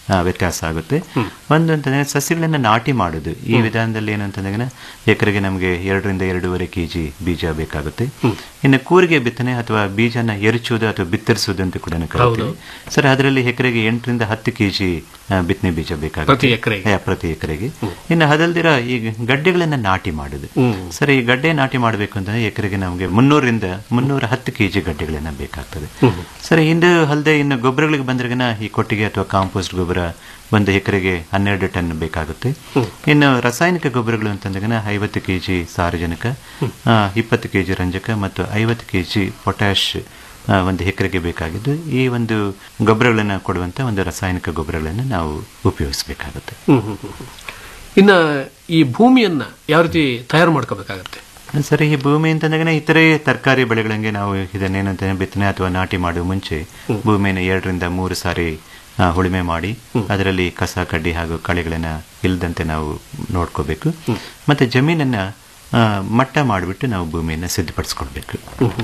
ಆ, ವ್ಯತ್ಯಾಸ ಆಗುತ್ತೆ ಒಂದು ಅಂತಂದ್ರೆ ಸಸ್ಯಗಳನ್ನ ನಾಟಿ ಮಾಡುದು ಈ ವಿಧಾನದಲ್ಲಿ ಏನು ಅಂತಂದ್ರೆ ಎಕರೆಗೆ ನಮಗೆ ಎರಡರಿಂದ ಎರಡೂವರೆ ಕೆಜಿ ಬೀಜ ಬೇಕಾಗುತ್ತೆ ಇನ್ನು ಕೂರಿಗೆ ಬಿತ್ತನೆ ಅಥವಾ ಬೀಜನ ಎರಚುವುದು ಅಥವಾ ಬಿತ್ತರಿಸುವುದು ಅಂತ ಕೂಡ ಕರೀತೀವಿ ಸರ್ ಅದರಲ್ಲಿ ಎಕರೆಗೆ ಎಂಟರಿಂದ ಹತ್ತು ಕೆಜಿ ಬಿತ್ತನೆ ಬೀಜ ಬೇಕಾಗುತ್ತೆ ಪ್ರತಿ ಎಕರೆಗೆ? ಯಾ, ಪ್ರತಿ ಎಕರೆಗೆ ಇನ್ನು ಅದಲ್ದಿರ ಈ ಗಡ್ಡೆಗಳನ್ನ ನಾಟಿ ಮಾಡುದು ಸರ್ ಈ ಗಡ್ಡೆ ನಾಟಿ ಮಾಡಬೇಕು ಅಂತಂದ್ರೆ ಎಕರೆಗೆ ನಮಗೆ ಮುನ್ನೂರಿಂದ ಮುನ್ನೂರ ಹತ್ತು ಕೆಜಿ ಗಡ್ಡೆಗಳನ್ನ ಬೇಕಾಗ್ತದೆ ಸರ್ ಇಂದು ಅಲ್ಲದೆ ಇನ್ನು ಗೊಬ್ಬರಗಳಿಗೆ ಬಂದ್ರಗನ ಈ ಕೊಟ್ಟಿಗೆ ಅಥವಾ ಕಾಂಪೋಸ್ಟ್ ಗೊಬ್ಬರ ಒಂದು ಎಕರೆಗೆ ಹನ್ನೆರಡು ಟನ್ ಬೇಕಾಗುತ್ತೆ ಇನ್ನು ರಾಸಾಯನಿಕ ಗೊಬ್ಬರಗಳು ಅಂತಂದಾಗ ಐವತ್ತು ಕೆಜಿ ಸಾರಜನಕ ಆ, ಇಪ್ಪತ್ತು ಕೆಜಿ ರಂಜಕ ಮತ್ತು ಐವತ್ತು ಕೆಜಿ ಪೊಟ್ಯಾಶ್ ಆ, ಒಂದು ಎಕರೆಗೆ ಬೇಕಾಗಿದ್ದು ಈ ಒಂದು ಗೊಬ್ಬರಗಳನ್ನು ಕೊಡುವಂತ ಒಂದು ರಾಸಾಯನಿಕ ಗೊಬ್ಬರಗಳನ್ನು ನಾವು ಉಪಯೋಗಿಸಬೇಕಾಗುತ್ತೆ ಹ್ಮ್ ಹ್ಮ್ ಹ್ಮ್ ಹ್ಮ್. ಇನ್ನ ಈ ಭೂಮಿಯನ್ನ ಯಾವ ರೀತಿ ತಯಾರು ಮಾಡ್ಕೋಬೇಕಾಗತ್ತೆ ಸರಿ ಈ ಭೂಮಿ ಅಂತಂದಾಗ ಇತರೆ ತರಕಾರಿ ಬೆಳೆಗಳಂಗೆ ನಾವು ಇದನ್ನೇನಂತ ಬಿತ್ತನೆ ಅಥವಾ ನಾಟಿ ಮಾಡುವ ಮುಂಚೆ ಭೂಮಿಯನ್ನು ಎರಡರಿಂದ ಮೂರು ಸಾರಿ ಆ, ಉಳುಮೆ ಮಾಡಿ ಅದರಲ್ಲಿ ಕಸ ಕಡ್ಡಿ ಹಾಗೂ ಕಳೆಗಳನ್ನ ಇಲ್ಲದಂತೆ ನಾವು ನೋಡ್ಕೋಬೇಕು ಮತ್ತೆ ಜಮೀನನ್ನ ಆ, ಮಟ್ಟ ಮಾಡಿಬಿಟ್ಟು ನಾವು ಭೂಮಿಯನ್ನ ಸಿದ್ಧಪಡಿಸ್ಕೊಳ್ಬೇಕು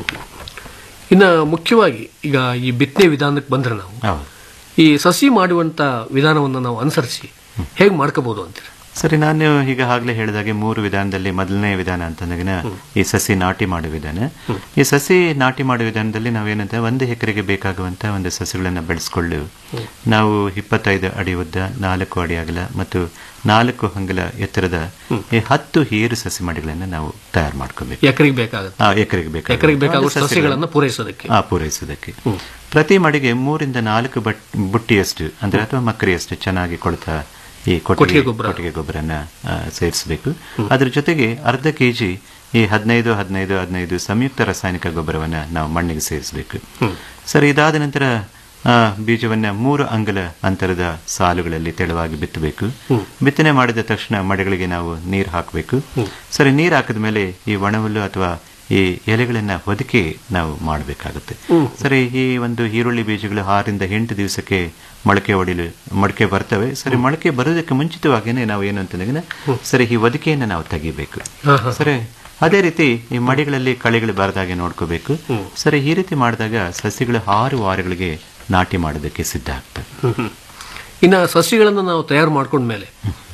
ಇನ್ನ ಮುಖ್ಯವಾಗಿ ಈಗ ಈ ಬಿತ್ತನೆ ವಿಧಾನಕ್ಕೆ ಬಂದ್ರೆ ನಾವು ಹೌದು ಈ ಸಸಿ ಮಾಡುವಂತ ವಿಧಾನವನ್ನು ನಾವು ಅನುಸರಿಸಿ ಹೇಗೆ ಮಾಡ್ಕೋಬಹುದು ಅಂತೀರಿ ಸರಿ ನಾನು ಈಗ ಆಗ್ಲೇ ಹೇಳಿದಾಗೆ ಮೂರು ವಿಧಾನದಲ್ಲಿ ಮೊದಲನೇ ವಿಧಾನ ಅಂತಂದಾಗ ಈ ಸಸಿ ನಾಟಿ ಮಾಡುವ ವಿಧಾನ ಈ ಸಸಿ ನಾಟಿ ಮಾಡುವ ವಿಧಾನದಲ್ಲಿ ನಾವೇನಂತ ಒಂದು ಎಕರೆಗೆ ಬೇಕಾಗುವಂತ ಒಂದು ಸಸಿಗಳನ್ನ ಬೆಳೆಸ್ಕೊಳ್ಳು ನಾವು ಇಪ್ಪತ್ತೈದು ಅಡಿ ಉದ್ದ ನಾಲ್ಕು ಅಡಿ ಅಗಲ ಮತ್ತು ನಾಲ್ಕು ಅಂಗಲ ಎತ್ತರದ ಈ ಹತ್ತು ಏರು ಸಸಿ ಮಡಿಗಳನ್ನ ನಾವು ತಯಾರು ಮಾಡ್ಕೋಬೇಕು ಎಕರೆಗೆ ಬೇಕಾಗುತ್ತೆ ಆ, ಎಕರೆಗೆ ಬೇಕಾಗುವ ಎಕರೆಗೆ ಬೇಕಾಗುವ ಒಂದು ಸಸ್ಯಗಳನ್ನ ಪೂರೈಸೋದಕ್ಕೆ ಆ, ಪೂರೈಸೋದಕ್ಕೆ ಪ್ರತಿ ಮಡಿಗೆ ಮೂರಿಂದ ನಾಲ್ಕು ಬಟ್ ಬುಟ್ಟಿಯಷ್ಟು ಅಂದ್ರೆ ಅಥವಾ ಮಕ್ಕರಿಯಷ್ಟು ಚೆನ್ನಾಗಿ ಕೊಳ್ತಾ ಈ ಕೊಟ್ಟಿಗೆ ಕೊಟ್ಟಿಗೆ ಗೊಬ್ಬರ. ಕೊಟ್ಟಿಗೆ ಗೊಬ್ಬರನ ಸೇರಿಸಬೇಕು ಅದ್ರ ಜೊತೆಗೆ ಅರ್ಧ ಕೆಜಿ ಈ ಹದಿನೈದು ಹದಿನೈದು ಹದಿನೈದು ಸಂಯುಕ್ತ ರಾಸಾಯನಿಕ ಗೊಬ್ಬರವನ್ನ ನಾವು ಮಣ್ಣಿಗೆ ಸೇರಿಸಬೇಕು ಸರ್ ಇದಾದ ನಂತರ ಆ, ಬೀಜವನ್ನ ಮೂರು ಅಂಗಲ ಅಂತರದ ಸಾಲುಗಳಲ್ಲಿ ತೆಳುವಾಗಿ ಬಿತ್ತಬೇಕು ಬಿತ್ತನೆ ಮಾಡಿದ ತಕ್ಷಣ ಮಡಿಗಳಿಗೆ ನಾವು ನೀರು ಹಾಕಬೇಕು ಸರಿ ನೀರು ಹಾಕಿದ ಮೇಲೆ ಈ ಒಣಹುಲ್ಲು ಅಥವಾ ಈ ಎಲೆಗಳನ್ನ ಹೊದಿಕೆ ನಾವು ಮಾಡಬೇಕಾಗುತ್ತೆ ಸರಿ ಈ ಒಂದು ಈರುಳ್ಳಿ ಬೀಜಗಳು ಆರರಿಂದ ಎಂಟು ದಿವಸಕ್ಕೆ ಮೊಳಕೆ ಹೊಡಿಲು ಮೊಳಕೆ ಬರ್ತವೆ ಸರಿ ಮೊಳಕೆ ಬರೋದಕ್ಕೆ ಮುಂಚಿತವಾಗಿನೇ ನಾವು ಏನು ಅಂತಂದ್ರೆ ಸರಿ ಈ ಹೊದಿಕೆಯನ್ನು ನಾವು ತೆಗಿಬೇಕು ಸರಿ ಅದೇ ರೀತಿ ಈ ಮಡಿಗಳಲ್ಲಿ ಕಳೆಗಳು ಬರದಾಗೆ ನೋಡ್ಕೋಬೇಕು ಸರಿ ಈ ರೀತಿ ಮಾಡಿದಾಗ ಸಸಿಗಳು ಆರು ವಾರಗಳಿಗೆ ನಾಟಿ ಮಾಡೋದಕ್ಕೆ ಸಿದ್ಧ ಆಗ್ತವೆ ಹ್ಮ್ ಹ್ಮ್. ಇನ್ನ ಸಸಿಗಳನ್ನು ನಾವು ತಯಾರು ಮಾಡ್ಕೊಂಡ್ಮೇಲೆ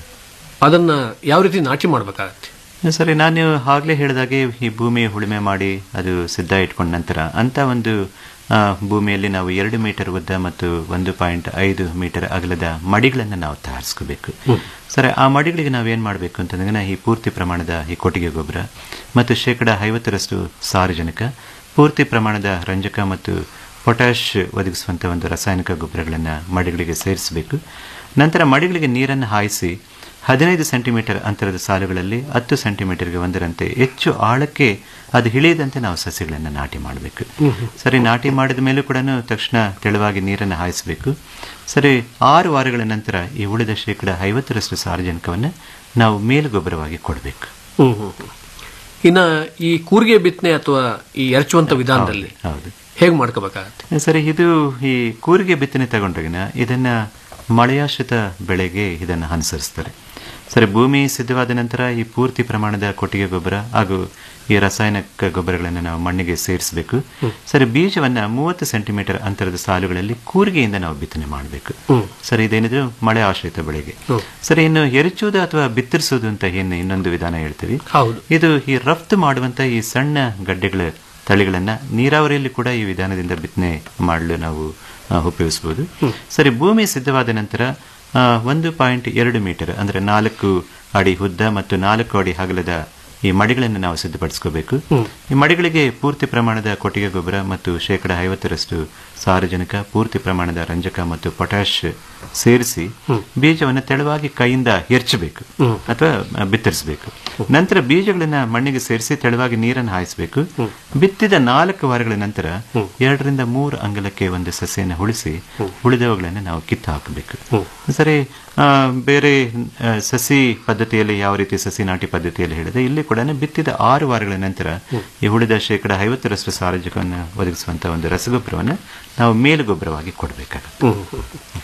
ಅದನ್ನ ಯಾವ ರೀತಿ ನಾಟಿ ಮಾಡ್ಬೇಕಾಗತ್ತೆ ಸರಿ ನಾನು ಆಗ್ಲೇ ಹೇಳಿದಾಗೆ ಈ ಭೂಮಿ ಉಳುಮೆ ಮಾಡಿ ಅದು ಸಿದ್ಧ ಇಟ್ಕೊಂಡ ನಂತರ ಅಂತ ಒಂದು ಆ, ಭೂಮಿಯಲ್ಲಿ ನಾವು ಎರಡು ಮೀಟರ್ ಉದ್ದ ಮತ್ತು ಒಂದು ಪಾಯಿಂಟ್ ಐದು ಮೀಟರ್ ಅಗಲದ ಮಡಿಗಳನ್ನು ನಾವು ತಯಾರಿಸ್ಕೋಬೇಕು ಸರಿ ಆ ಮಡಿಗಳಿಗೆ ನಾವೇನ್ ಮಾಡಬೇಕು ಅಂತಂದ್ರೆ ಈ ಪೂರ್ತಿ ಪ್ರಮಾಣದ ಈ ಕೊಟ್ಟಿಗೆ ಗೊಬ್ಬರ ಮತ್ತು ಶೇಕಡ ಐವತ್ತರಷ್ಟು ಸಾರಜನಕ ಪೂರ್ತಿ ಪ್ರಮಾಣದ ರಂಜಕ ಮತ್ತು ಪೊಟ್ಯಾಶ್ ಒದಗಿಸುವಂಥ ಒಂದು ರಾಸಾಯನಿಕ ಗೊಬ್ಬರಗಳನ್ನು ಮಡಿಗಳಿಗೆ ಸೇರಿಸಬೇಕು ನಂತರ ಮಡಿಗಳಿಗೆ ನೀರನ್ನು ಹಾಯಿಸಿ ಹದಿನೈದು ಸೆಂಟಿಮೀಟರ್ ಅಂತರದ ಸಾಲುಗಳಲ್ಲಿ ಹತ್ತು ಸೆಂಟಿಮೀಟರ್ಗೆ ಒಂದರಂತೆ ಹೆಚ್ಚು ಆಳಕ್ಕೆ ಅದು ಇಳಿಯದಂತೆ ನಾವು ಸಸ್ಯಗಳನ್ನು ನಾಟಿ ಮಾಡಬೇಕು ಸರಿ ನಾಟಿ ಮಾಡಿದ ಮೇಲೂ ಕೂಡ ತಕ್ಷಣ ತೆಳುವಾಗಿ ನೀರನ್ನು ಹಾಯಿಸಬೇಕು ಸರಿ ಆರು ವಾರಗಳ ನಂತರ ಈ ಉಳಿದ ಶೇಕಡ ಐವತ್ತರಷ್ಟು ಸಾರಜನಕವನ್ನು ನಾವು ಮೇಲು ಗೊಬ್ಬರವಾಗಿ ಕೊಡಬೇಕು ಹ್ಮ್ ಹ್ಮ್ ಹ್ಮ್. ಇನ್ನ ಈ ಕೂರಿಗೆ ಬಿತ್ತನೆ ಅಥವಾ ಈ ಎರಚುವಂತ ವಿಧಾನದಲ್ಲಿ ಹೌದು ಹೇಗೆ ಮಾಡ್ಕೋಬೇಕಾಗತ್ತೆ ಸರಿ ಇದು ಈ ಕೂರಿಗೆ ಬಿತ್ತನೆ ತಗೊಂಡ್ರಗಿನ ಇದನ್ನ ಮಳೆಯಾಶ್ರಿತ ಬೆಳೆಗೆ ಇದನ್ನು ಅನುಸರಿಸ್ತಾರೆ ಸರಿ ಭೂಮಿ ಸಿದ್ಧವಾದ ನಂತರ ಈ ಪೂರ್ತಿ ಪ್ರಮಾಣದ ಕೊಟ್ಟಿಗೆ ಗೊಬ್ಬರ ಹಾಗೂ ಈ ರಾಸಾಯನಿಕ ಗೊಬ್ಬರಗಳನ್ನು ನಾವು ಮಣ್ಣಿಗೆ ಸೇರಿಸಬೇಕು ಸರಿ ಬೀಜವನ್ನ ಮೂವತ್ತು ಸೆಂಟಿಮೀಟರ್ ಅಂತರದ ಸಾಲುಗಳಲ್ಲಿ ಕೂರಿಗೆಯಿಂದ ನಾವು ಬಿತ್ತನೆ ಮಾಡಬೇಕು ಸರಿ ಇದೇನಿದ್ರು ಮಳೆ ಆಶ್ರಿತ ಬೆಳೆಗೆ ಸರಿ ಇನ್ನು ಎರಚುವುದು ಅಥವಾ ಬಿತ್ತರಿಸುವುದು ಅಂತ ಏನು ಇನ್ನೊಂದು ವಿಧಾನ ಹೇಳ್ತೀವಿ ಹೌದು ಇದು ಈ ರಫ್ತು ಮಾಡುವಂತ ಈ ಸಣ್ಣ ಗಡ್ಡೆಗಳ ತಳಿಗಳನ್ನ ನೀರಾವರಿಯಲ್ಲಿ ಕೂಡ ಈ ವಿಧಾನದಿಂದ ಬಿತ್ತನೆ ಮಾಡಲು ನಾವು ಆ, ಉಪಯೋಗಿಸಬಹುದು ಸರಿ ಭೂಮಿ ಸಿದ್ಧವಾದ ನಂತರ ಆ, ಒಂದು ಪಾಯಿಂಟ್ ಎರಡು ಮೀಟರ್ ಅಂದ್ರೆ ನಾಲ್ಕು ಅಡಿ ಉದ್ದ ಮತ್ತು ನಾಲ್ಕು ಅಡಿ ಅಗಲದ ಈ ಮಡಿಗಳನ್ನು ನಾವು ಸಿದ್ಧಪಡಿಸ್ಕೋಬೇಕು ಈ ಮಡಿಗಳಿಗೆ ಪೂರ್ತಿ ಪ್ರಮಾಣದ ಕೊಟ್ಟಿಗೆ ಗೊಬ್ಬರ ಮತ್ತು ಶೇಕಡ ಐವತ್ತರಷ್ಟು ಸಾರಜನಕ ಪೂರ್ತಿ ಪ್ರಮಾಣದ ರಂಜಕ ಮತ್ತು ಪೊಟ್ಯಾಶ್ ಸೇರಿಸಿ ಬೀಜವನ್ನು ತೆಳುವಾಗಿ ಕೈಯಿಂದ ಎರ್ಚಬೇಕು ಅಥವಾ ಬಿತ್ತರಿಸಬೇಕು ನಂತರ ಬೀಜಗಳನ್ನ ಮಣ್ಣಿಗೆ ಸೇರಿಸಿ ತೆಳುವಾಗಿ ನೀರನ್ನು ಹಾಯಿಸಬೇಕು ಬಿತ್ತಿದ ನಾಲ್ಕು ವಾರಗಳ ನಂತರ ಎರಡರಿಂದ ಮೂರು ಅಂಗಲಕ್ಕೆ ಒಂದು ಸಸ್ಯನ ಉಳಿಸಿ ಉಳಿದವುಗಳನ್ನು ನಾವು ಕಿತ್ತು ಹಾಕಬೇಕು ಸರಿ ಆ, ಬೇರೆ ಆ, ಸಸಿ ಪದ್ಧತಿಯಲ್ಲಿ ಯಾವ ರೀತಿ ಸಸಿ ನಾಟಿ ಪದ್ಧತಿಯಲ್ಲಿ ಹೇಳಿದೆ ಇಲ್ಲಿ ಕೂಡ ಬಿತ್ತಿದ ಆರು ವಾರಗಳ ನಂತರ ಈ ಉಳಿದ ಶೇಕಡ ಐವತ್ತರಷ್ಟು ಸಾರಜಕವನ್ನು ಒದಗಿಸುವಂತಹ ಒಂದು ರಸಗೊಬ್ಬರವನ್ನು ನಾವು ಮೇಲು ಗೊಬ್ಬರವಾಗಿ ಕೊಡಬೇಕಾಗುತ್ತೆ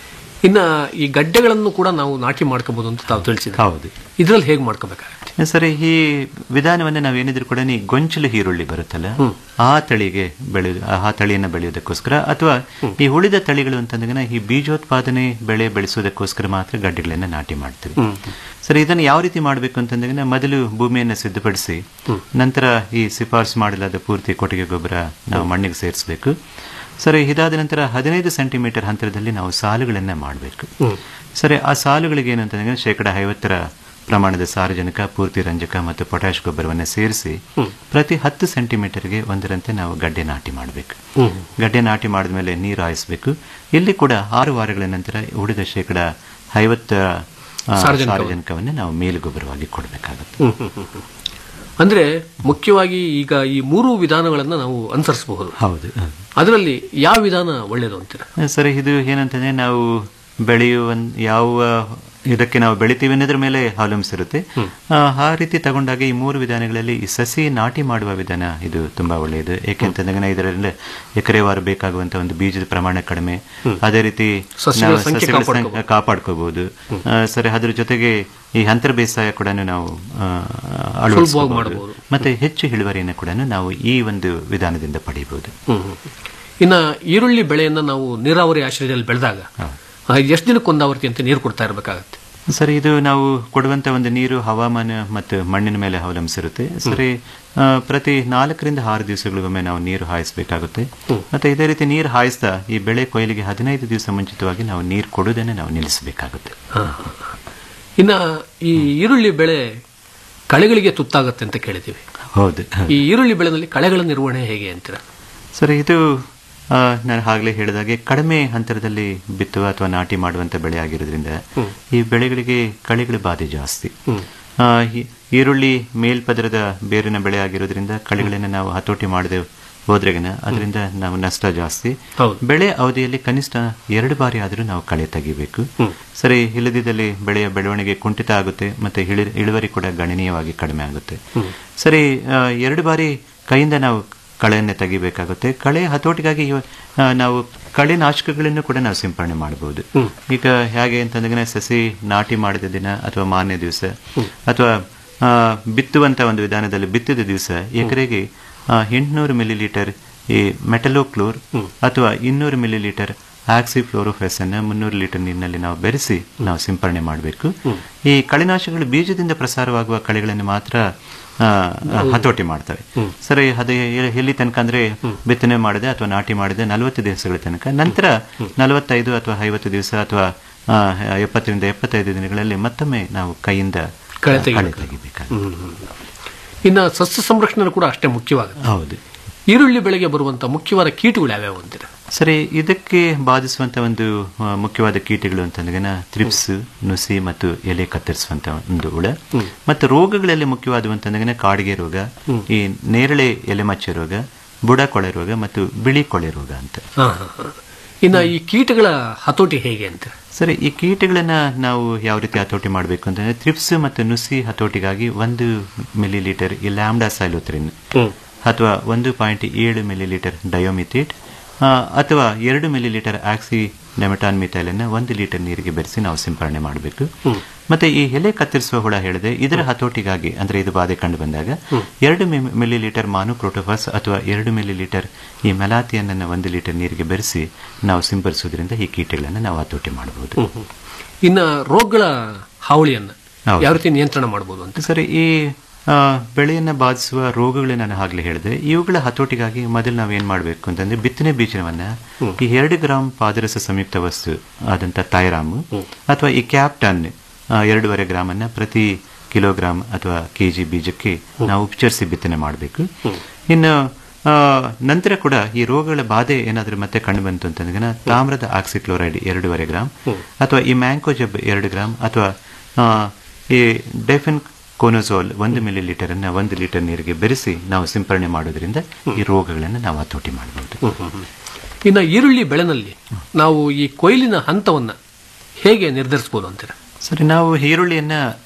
ಇನ್ನ ಈ ಗಡ್ಡೆಗಳನ್ನು ಕೂಡ ನಾವು ನಾಟಿ ಮಾಡ್ಕೋಬಹುದು ಅಂತ ತಾವು ತಿಳಿಸಿದ್ರೆ ಹೌದು ಇದ್ರಲ್ಲಿ ಹೇಗೆ ಮಾಡ್ಕೋಬೇಕಾಗುತ್ತೆ ಸರಿ ಈ ವಿಧಾನವನ್ನ ನಾವೇನಿದ್ರು ಕೂಡ ಈ ಗೊಂಚಲು ಈರುಳ್ಳಿ ಬರುತ್ತಲ್ಲ ಆ ತಳಿಗೆ ಬೆಳೆಯುದು ಆ ತಳಿಯನ್ನ ಬೆಳೆಯೋದಕ್ಕೋಸ್ಕರ ಅಥವಾ ಈ ಉಳಿದ ತಳಿಗಳು ಅಂತಂದಾಗ ಈ ಬೀಜೋತ್ಪಾದನೆ ಬೆಳೆ ಬೆಳೆಸೋದಕ್ಕೋಸ್ಕರ ಮಾತ್ರ ಗಡ್ಡೆಗಳನ್ನ ನಾಟಿ ಮಾಡ್ತೀವಿ ಸರಿ ಇದನ್ನು ಯಾವ ರೀತಿ ಮಾಡಬೇಕು ಅಂತಂದಾಗ ಮೊದಲು ಭೂಮಿಯನ್ನು ಸಿದ್ಧಪಡಿಸಿ ನಂತರ ಈ ಶಿಫಾರಸು ಮಾಡಲಾದ ಪೂರ್ತಿ ಕೊಟ್ಟಿಗೆ ಗೊಬ್ಬರ ನಾವು ಮಣ್ಣಿಗೆ ಸೇರಿಸಬೇಕು ಸರಿ ಇದಾದ ನಂತರ ಹದಿನೈದು ಸೆಂಟಿಮೀಟರ್ ಅಂತರದಲ್ಲಿ ನಾವು ಸಾಲುಗಳನ್ನ ಮಾಡಬೇಕು ಸರಿ ಆ ಸಾಲುಗಳಿಗೆ ಏನಂತಂದ್ರೆ ಶೇಕಡ ಐವತ್ತರ ಪ್ರಮಾಣದ ಸಾರಜನಕ ಪೂರ್ತಿ ರಂಜಕ ಮತ್ತು ಪೊಟ್ಯಾಶ್ ಗೊಬ್ಬರವನ್ನು ಸೇರಿಸಿ ಪ್ರತಿ ಹತ್ತು ಸೆಂಟಿಮೀಟರ್ಗೆ ಒಂದರಂತೆ ನಾವು ಗಡ್ಡೆ ನಾಟಿ ಮಾಡಬೇಕು ಗಡ್ಡೆ ನಾಟಿ ಮಾಡಿದ ಮೇಲೆ ನೀರು ಹಾಯಿಸಬೇಕು ಇಲ್ಲಿ ಕೂಡ ಆರು ವಾರಗಳ ನಂತರ ಉಳಿದ ಶೇಕಡ ಐವತ್ತರ ಆ, ಸಾರಜನಕವನ್ನು. ಸಾರಜನಕವನ್ನು ನಾವು ಮೇಲು ಗೊಬ್ಬರವಾಗಿ ಕೊಡಬೇಕಾಗುತ್ತೆ ಹ್ಮ್, ಹ್ಮ್, ಹ್ಮ್, ಹ್ಮ್. ಅಂದ್ರೆ ಮುಖ್ಯವಾಗಿ ಈಗ ಈ ಮೂರು ವಿಧಾನಗಳನ್ನ ನಾವು ಅನುಸರಿಸಬಹುದು ಹೌದು ಅದರಲ್ಲಿ ಯಾವ ವಿಧಾನ ಒಳ್ಳೆಯದು ಅಂತೀರ ಸರಿ ಇದು ಏನಂತಂದ್ರೆ ನಾವು ಬೆಳೆಯುವ ಯಾವ ಇದಕ್ಕೆ ನಾವು ಬೆಳಿತೀವಿ ಅನ್ನೋದ್ರ ಮೇಲೆ ಅವಲಂಬಿಸಿರುತ್ತೆ ಆ, ಆ ರೀತಿ ತಗೊಂಡಾಗ ಈ ಮೂರು ವಿಧಾನಗಳಲ್ಲಿ ಈ ಸಸಿ ನಾಟಿ ಮಾಡುವ ವಿಧಾನ ಇದು ತುಂಬಾ ಒಳ್ಳೆಯದು ಏಕೆಂತಂದ್ರೆ ಇದರಲ್ಲಿ ಎಕರೆವಾರು ಬೇಕಾಗುವಂತ ಒಂದು ಬೀಜದ ಪ್ರಮಾಣ ಕಡಿಮೆ ಅದೇ ರೀತಿ ಸಸ್ಯಗಳ ನಾವು ಸಂಖ್ಯೆ ಸಸ್ಯಗಳ ಕಾಪಾಡ್ಕೋಬಹುದು. ಸಂಖ್ಯೆ ಕಾಪಾಡ್ಕೋಬಹುದು ಆ, ಸರಿ ಅದ್ರ ಜೊತೆಗೆ ಈ ಅಂತರ ಬೇಸಾಯ ಕೂಡ ನಾವು ಆ, ಅಳವಡಿಸ್ಕೋಬಹುದು ಮಾಡಬಹುದು. ಮತ್ತೆ ಹೆಚ್ಚು ಇಳುವರಿಯನ್ನು ಕೂಡ ನಾವು ಈ ಒಂದು ವಿಧಾನದಿಂದ ಪಡೆಯಬಹುದು ಹ್ಮ್, ಹ್ಮ್. ಇನ್ನ ಈರುಳ್ಳಿ ಬೆಳೆಯನ್ನ ನಾವು ನೀರಾವರಿ ಆಶ್ರಯದಲ್ಲಿ ಬೆಳೆದಾಗ ಎಷ್ಟು ದಿನಕ್ಕೆ ಒಂದಾವರ್ತಿ ಅಂತ ನೀರು ಕೊಡ್ತಾ ಇರಬೇಕಾಗತ್ತೆ ಸರಿ ಇದು ನಾವು ಕೊಡುವಂತ ಒಂದು ನೀರು ಹವಾಮಾನ ಮತ್ತು ಮಣ್ಣಿನ ಮೇಲೆ ಅವಲಂಬಿಸಿರುತ್ತೆ ಸರಿ ಆ, ಪ್ರತಿ ನಾಲ್ಕರಿಂದ ಆರು ದಿವಸಗಳಿಗೊಮ್ಮೆ ನಾವು ನೀರು ಹಾಯಿಸಬೇಕಾಗುತ್ತೆ ಮತ್ತೆ ಇದೇ ರೀತಿ ನೀರು ಹಾಯಿಸ್ತಾ ಈ ಬೆಳೆ ಕೊಯ್ಲಿಗೆ ಹದಿನೈದು ದಿವಸ ಮುಂಚಿತವಾಗಿ ನಾವು ನೀರು ಕೊಡುವುದನ್ನು ನಾವು ನಿಲ್ಲಿಸಬೇಕಾಗುತ್ತೆ ಇನ್ನ ಈ ಈರುಳ್ಳಿ ಬೆಳೆ ಕಳೆಗಳಿಗೆ ತುತ್ತಾಗತ್ತೆ ಅಂತ ಕೇಳಿದ್ದೀವಿ ಹೌದು ಈ ಈರುಳ್ಳಿ ಬೆಳೆನಲ್ಲಿ ಕಳೆಗಳ ನಿರ್ವಹಣೆ ಹೇಗೆ ಅಂತೀರ ಸರಿ ಇದು ಆ, ನಾನು ಆಗಲೇ ಹೇಳಿದಾಗೆ ಕಡಿಮೆ ಅಂತರದಲ್ಲಿ ಬಿತ್ತುವ ಅಥವಾ ನಾಟಿ ಮಾಡುವಂತ ಬೆಳೆ ಆಗಿರೋದ್ರಿಂದ ಈ ಬೆಳೆಗಳಿಗೆ ಕಳೆಗಳ ಬಾಧೆ ಜಾಸ್ತಿ ಆ, ಈ- ಈರುಳ್ಳಿ ಮೇಲ್ಪದರದ ಬೇರಿನ ಬೆಳೆ ಆಗಿರೋದ್ರಿಂದ ಕಳೆಗಳನ್ನು ನಾವು ಹತೋಟಿ ಮಾಡದೆ ಹೋದ್ರೆಗಿನ ಅದರಿಂದ ನಾವು ನಷ್ಟ ಜಾಸ್ತಿ ಬೆಳೆ ಅವಧಿಯಲ್ಲಿ ಕನಿಷ್ಠ ಎರಡು ಬಾರಿ ಆದರೂ ನಾವು ಕಳೆ ತೆಗಿಬೇಕು ಸರಿ ಇಲ್ಲದಿದ್ದಲ್ಲಿ ಬೆಳೆಯ ಬೆಳವಣಿಗೆ ಕುಂಠಿತ ಆಗುತ್ತೆ ಮತ್ತೆ ಇಳಿ- ಇಳುವರಿ ಕೂಡ ಗಣನೀಯವಾಗಿ ಕಡಿಮೆ ಆಗುತ್ತೆ ಸರಿ ಆ, ಎರಡು ಬಾರಿ ಕೈಯಿಂದ ನಾವು ಕಳೆಯನ್ನು ತೆಗಿಬೇಕಾಗುತ್ತೆ ಕಳೆ ಹತೋಟಿಗಾಗಿ ಇವ- ಆ, ನಾವು ಕಳೆ ನಾಶಕಗಳನ್ನು ಕೂಡ ನಾವು ಸಿಂಪರಣೆ ಮಾಡಬಹುದು ಈಗ ಹೇಗೆ ಅಂತಂದ್ರೆ ಸಸಿ ನಾಟಿ ಮಾಡಿದ ದಿನ ಅಥವಾ ಮಾನ್ಯ ದಿವಸ ಅಥವಾ ಆ, ಬಿತ್ತುವಂತ ಒಂದು ವಿಧಾನದಲ್ಲಿ ಬಿತ್ತಿದ ದಿವಸ ಎಕರೆಗೆ ಎಂಟುನೂರು ಮಿಲಿ ಲೀಟರ್ ಈ ಮೆಟಲೋಕ್ಲೋರ್ ಅಥವಾ ಇನ್ನೂರು ಮಿಲಿ ಲೀಟರ್ ಆಕ್ಸಿಫ್ಲೋರೋಫೆಸ್ ಅನ್ನ ಮುನ್ನೂರು ಲೀಟರ್ ನೀರಿನಲ್ಲಿ ನಾವು ಬೆರೆಸಿ ನಾವು ಸಿಂಪರಣೆ ಮಾಡಬೇಕು ಈ ಕಳೆನಾಶಕಗಳು ಬೀಜದಿಂದ ಪ್ರಸಾರವಾಗುವ ಕಳೆಗಳನ್ನು ಮಾತ್ರ ಆ, ಹತೋಟಿ ಮಾಡ್ತವೆ ಸರಿ ಅದೇ ಎ- ಎಲ್ಲಿ ತನಕ ಅಂದ್ರೆ ಬಿತ್ತನೆ ಮಾಡಿದೆ ಅಥವಾ ನಾಟಿ ಮಾಡಿದೆ ನಲವತ್ತು ದಿವಸಗಳ ತನಕ ನಂತರ ನಲವತ್ತೈದು ಅಥವಾ ಐವತ್ತು ದಿವಸ ಅಥವಾ ಆ, ಎಪ್ಪತ್ತರಿಂದ ಎಪ್ಪತ್ತೈದು ದಿನಗಳಲ್ಲಿ ಮತ್ತೊಮ್ಮೆ ನಾವು ಕೈಯಿಂದ ಕಳೆ ಕಳೆ ತೆಗಿಬೇಕು. ತೆಗಿಬೇಕಾಗುತ್ತೆ ಇನ್ನ ಸಸ್ಯ ಸಂರಕ್ಷಣೆ ಕೂಡ ಅಷ್ಟೇ ಮುಖ್ಯವಾಗುತ್ತೆ ಹೌದು ಈರುಳ್ಳಿ ಬೆಳೆಗೆ ಬರುವಂತ ಮುಖ್ಯವಾದ ಕೀಟಗಳು ಯಾವ್ಯಾವ ಅಂತೀರ ಸರಿ ಇದಕ್ಕೆ ಬಾಧಿಸುವಂತ ಒಂದು ಆ, ಮುಖ್ಯವಾದ ಕೀಟಗಳು ಅಂತಂದ್ರೆ ತ್ರಿಪ್ಸ್ ನುಸಿ ಮತ್ತು ಎಲೆ ಕತ್ತರಿಸುವಂತ ಒಂದು ಹುಳ ಮತ್ತು ರೋಗಗಳಲ್ಲಿ ಮುಖ್ಯವಾದಂತಂದ್ರೆ ಕಾಡಿಗೆ ರೋಗ ಈ ನೇರಳೆ ಎಲೆ ಮಚ್ಚೆ ರೋಗ ಬುಡ ಕೊಳೆ ರೋಗ ಮತ್ತು ಬಿಳಿ ಕೊಳೆ ರೋಗ ಅಂತ ಹಾ, ಹಾ, ಹಾ. ಇನ್ನ ಈ ಕೀಟಗಳ ಹತೋಟಿ ಹೇಗೆ ಅಂತ ಸರಿ ಈ ಕೀಟಗಳನ್ನ ನಾವು ಯಾವ ರೀತಿ ಹತೋಟಿ ಮಾಡಬೇಕು ಅಂತಂದ್ರೆ ತ್ರಿಪ್ಸ್ ಮತ್ತು ನುಸಿ ಹತೋಟಿಗಾಗಿ ಒಂದು ಮಿಲಿ ಲೀಟರ್ ಈ ಲ್ಯಾಂಬ್ಡಾ ಸೈಲೋತ್ರಿನ್ ಅಥವಾ ಒಂದು ಪಾಯಿಂಟ್ ಏಳು ಮಿಲಿ ಲೀಟರ್ ಡಯೋಮಿಥೇಟ್ ಆ, ಅಥವಾ ಎರಡು millilitre oxydemeton methyl ಅನ್ನ ಒಂದು ಲೀಟರ್ ನೀರಿಗೆ ಬೆರೆಸಿ ನಾವು ಸಿಂಪರಣೆ ಮಾಡಬೇಕು ಮತ್ತೆ ಈ ಎಲೆ ಕತ್ತರಿಸುವ ಹುಳ ಹೇಳಿದೆ ಇದರ ಹತೋಟಿಗಾಗಿ ಅಂದ್ರೆ ಇದು ಬಾಧೆ ಕಂಡು ಬಂದಾಗ ಎರಡು ಮಿಲಿ ಲೀಟರ್ ಮಾನುಕ್ರೋಟೋಫಾಸ್ ಅಥವಾ ಎರಡು ಮಿಲಿ ಲೀಟರ್ ಈ ಮೆಲಾತಿಯನ್ನ ಒಂದು ಲೀಟರ್ ನೀರಿಗೆ ಬೆರೆಸಿ ನಾವು ಸಿಂಪರಿಸುವುದರಿಂದ ಈ ಕೀಟಗಳನ್ನು ನಾವು ಹತೋಟಿ ಮಾಡಬಹುದು ಇನ್ನ ರೋಗಗಳ ಹಾವಳಿಯನ್ನ ಹೌದು. ಯಾವ ರೀತಿ ನಿಯಂತ್ರಣ ಮಾಡಬಹುದು ಅಂತ ಸರಿ ಈ ಆ, ಬೆಳೆಯನ್ನ ಬಾಧಿಸುವ ರೋಗಗಳು ನಾನು ಆಗ್ಲೇ ಹೇಳಿದೆ ಇವುಗಳ ಹತೋಟಿಗಾಗಿ ಮೊದಲು ನಾವು ಏನ್ ಮಾಡಬೇಕು ಅಂತಂದ್ರೆ ಬಿತ್ತನೆ ಬೀಜವನ್ನ ಈ ಎರಡು ಗ್ರಾಂ ಪಾದರಸ ಸಂಯುಕ್ತ ವಸ್ತು ಆದಂತ ಥೈರಾಮು ಅಥವಾ ಈ ಕ್ಯಾಪ್ಟನ್ ಆ, ಎರಡೂವರೆ ಗ್ರಾಮ್ ಅನ್ನ ಪ್ರತಿ ಕಿಲೋಗ್ರಾಮ್ ಅಥವಾ ಕೆಜಿ ಬೀಜಕ್ಕೆ ನಾವು ಉಪಚರಿಸಿ ಬಿತ್ತನೆ ಮಾಡಬೇಕು ಇನ್ನು ಆ, ನಂತರ ಕೂಡ ಈ ರೋಗಗಳ ಬಾಧೆ ಏನಾದರೂ ಮತ್ತೆ ಕಂಡು ಬಂತು ಅಂತಂದ್ರೆ ತಾಮ್ರದ ಆಕ್ಸಿಕ್ಲೋರೈಡ್ ಎರಡೂವರೆ ಗ್ರಾಮ್ ಅಥವಾ ಈ ಮ್ಯಾಂಕೋಜಬ್ ಎರಡು ಗ್ರಾಮ್ ಅಥವಾ ಆ, ಈ ಡೆಫಿನ್ ಕೋನೋಸೋಲ್ ಒಂದು ಮಿಲಿ ಲೀಟರ್ ಅನ್ನ ಒಂದು ಲೀಟರ್ ನೀರಿಗೆ ಬೆರೆಸಿ ನಾವು ಸಿಂಪರಣೆ ಮಾಡೋದ್ರಿಂದ ಈ ರೋಗಗಳನ್ನು ನಾವು ಹತೋಟಿ ಮಾಡಬಹುದು ಇನ್ನ ಈರುಳ್ಳಿ ಬೆಳೆನಲ್ಲಿ ನಾವು ಈ ಕೊಯ್ಲಿನ ಹಂತವನ್ನ ಹೇಗೆ ನಿರ್ಧರಿಸಬಹುದು ಅಂತೀರ ಸರಿ ನಾವು ಈರುಳ್ಳಿಯನ್ನ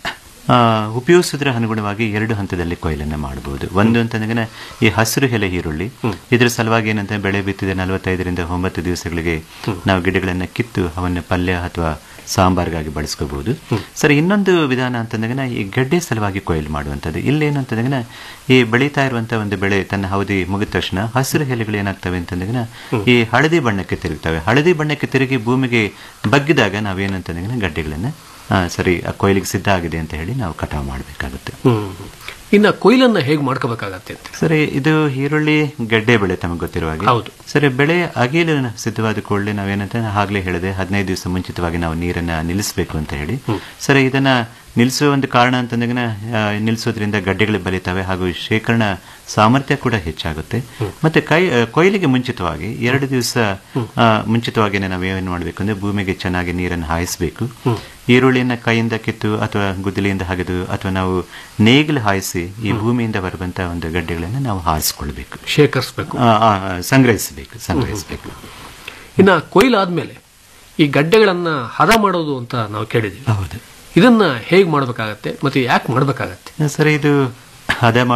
ಆ, ಉಪಯೋಗಿಸೋದ್ರ ಅನುಗುಣವಾಗಿ ಎರಡು ಹಂತದಲ್ಲಿ ಕೊಯ್ಲನ್ನ ಮಾಡಬಹುದು ಒಂದು ಅಂತಂದ್ರೆ ಈ ಹಸಿರು ಎಲೆ ಈರುಳ್ಳಿ ಇದ್ರ ಸಲುವಾಗಿ ಏನಂತ ಬೆಳೆ ಬಿತ್ತಿದ ನಲವತ್ತೈದರಿಂದ ಒಂಬತ್ತು ದಿವಸಗಳಿಗೆ ನಾವು ಗಿಡಗಳನ್ನ ಕಿತ್ತು ಅವನ್ನ ಪಲ್ಯ ಅಥವಾ ಸಾಂಬಾರ್ಗಾಗಿ ಬಳಸ್ಕೋಬಹುದು ಸರಿ ಇನ್ನೊಂದು ವಿಧಾನ ಅಂತಂದಾಗ ಈ ಗಡ್ಡೆ ಸಲುವಾಗಿ ಕೊಯ್ಲು ಮಾಡುವಂಥದ್ದು ಇಲ್ಲೇನು ಅಂತಂದಾಗ ಈ ಬೆಳೀತಾ ಇರುವಂತಹ ಒಂದು ಬೆಳೆ ತನ್ನ ಅವಧಿ ಮುಗಿದ ತಕ್ಷಣ ಹಸಿರು ಎಲೆಗಳು ಏನಾಗ್ತವೆ ಅಂತಂದಾಗ ಈ ಹಳದಿ ಬಣ್ಣಕ್ಕೆ ತಿರುಗ್ತವೆ ಹಳದಿ ಬಣ್ಣಕ್ಕೆ ತಿರುಗಿ ಭೂಮಿಗೆ ಬಗ್ಗಿದಾಗ ನಾವೇನಂತಂದಾಗ ಗಡ್ಡೆಗಳನ್ನ ಆ, ಸರಿ ಆ ಕೊಯ್ಲಿಗೆ ಸಿದ್ಧ ಆಗಿದೆ ಅಂತ ಹೇಳಿ ನಾವು ಕಟಾವು ಮಾಡಬೇಕಾಗುತ್ತೆ ಹ್ಮ್ ಇನ್ನ ಕೊಯ್ಲನ್ನ ಹೇಗ್ ಮಾಡ್ಕೋಬೇಕಾಗತ್ತೆ ಅಂತ ಸರಿ ಇದು ಈರುಳ್ಳಿ ಗಡ್ಡೆ ಬೆಳೆ ತಮಗೆ ಗೊತ್ತಿರುವ ಹಾಗೆ ಹೌದು. ಸರಿ ಬೆಳೆ ಅಗೀಲು ಸಿದ್ಧವಾದ ಕೂಡಲೇ ನಾವೇನಂತ ಆಗ್ಲೇ ಹೇಳಿದೆ ಹದಿನೈದು ದಿವಸ ಮುಂಚಿತವಾಗಿ ನಾವು ನೀರನ್ನ ನಿಲ್ಲಿಸಬೇಕು ಅಂತ ಹೇಳಿ ಸರಿ ಇದನ್ನ ನಿಲ್ಲಿಸುವ ಒಂದು ಕಾರಣ ಅಂತಂದಾಗ ನಿಲ್ಲಿಸೋದ್ರಿಂದ ಗಡ್ಡೆಗಳು ಬಲಿತವೆ ಹಾಗೂ ಶೇಖರಣ ಸಾಮರ್ಥ್ಯ ಕೂಡ ಹೆಚ್ಚಾಗುತ್ತೆ ಮತ್ತೆ ಕೈ ಆ, ಕೊಯ್ಲಿಗೆ ಮುಂಚಿತವಾಗಿ ಎರಡು ದಿವಸ ಆ, ಮುಂಚಿತವಾಗಿ ನಾವು ಏನು ಮಾಡಬೇಕು ಅಂದ್ರೆ ಭೂಮಿಗೆ ಚೆನ್ನಾಗಿ ನೀರನ್ನು ಹಾಯಿಸಬೇಕು ಈರುಳ್ಳಿಯನ್ನ ಕೈಯಿಂದ ಕಿತ್ತು ಅಥವಾ ಗುದ್ದಲಿಯಿಂದ ಹಗೆದು ಅಥವಾ ನಾವು ನೇಗಿಲು ಹಾಯಿಸಿ ಈ ಭೂಮಿಯಿಂದ ಬರುವಂತಹ ಒಂದು ಗಡ್ಡೆಗಳನ್ನು ನಾವು ಹಾರಿಸ್ಕೊಳ್ಬೇಕು ಶೇಖರಿಸಬೇಕು ಆ, ಆ, ಸಂಗ್ರಹಿಸಬೇಕು ಸಂಗ್ರಹಿಸಬೇಕು ಇನ್ನ ಕೊಯ್ಲಾದ್ಮೇಲೆ ಈ ಗಡ್ಡೆಗಳನ್ನ ಹದ ಮಾಡೋದು ಅಂತ ನಾವು ಕೇಳಿದ್ವಿ ಹೌದು ಇದನ್ನ ಹೇಗ್ ಮಾಡ್ಬೇಕಾಗತ್ತೆ ಮತ್ತೆ ಯಾಕೆ ಮಾಡ್ಬೇಕಾಗತ್ತೆ ಸರಿ ಇದು ಹದ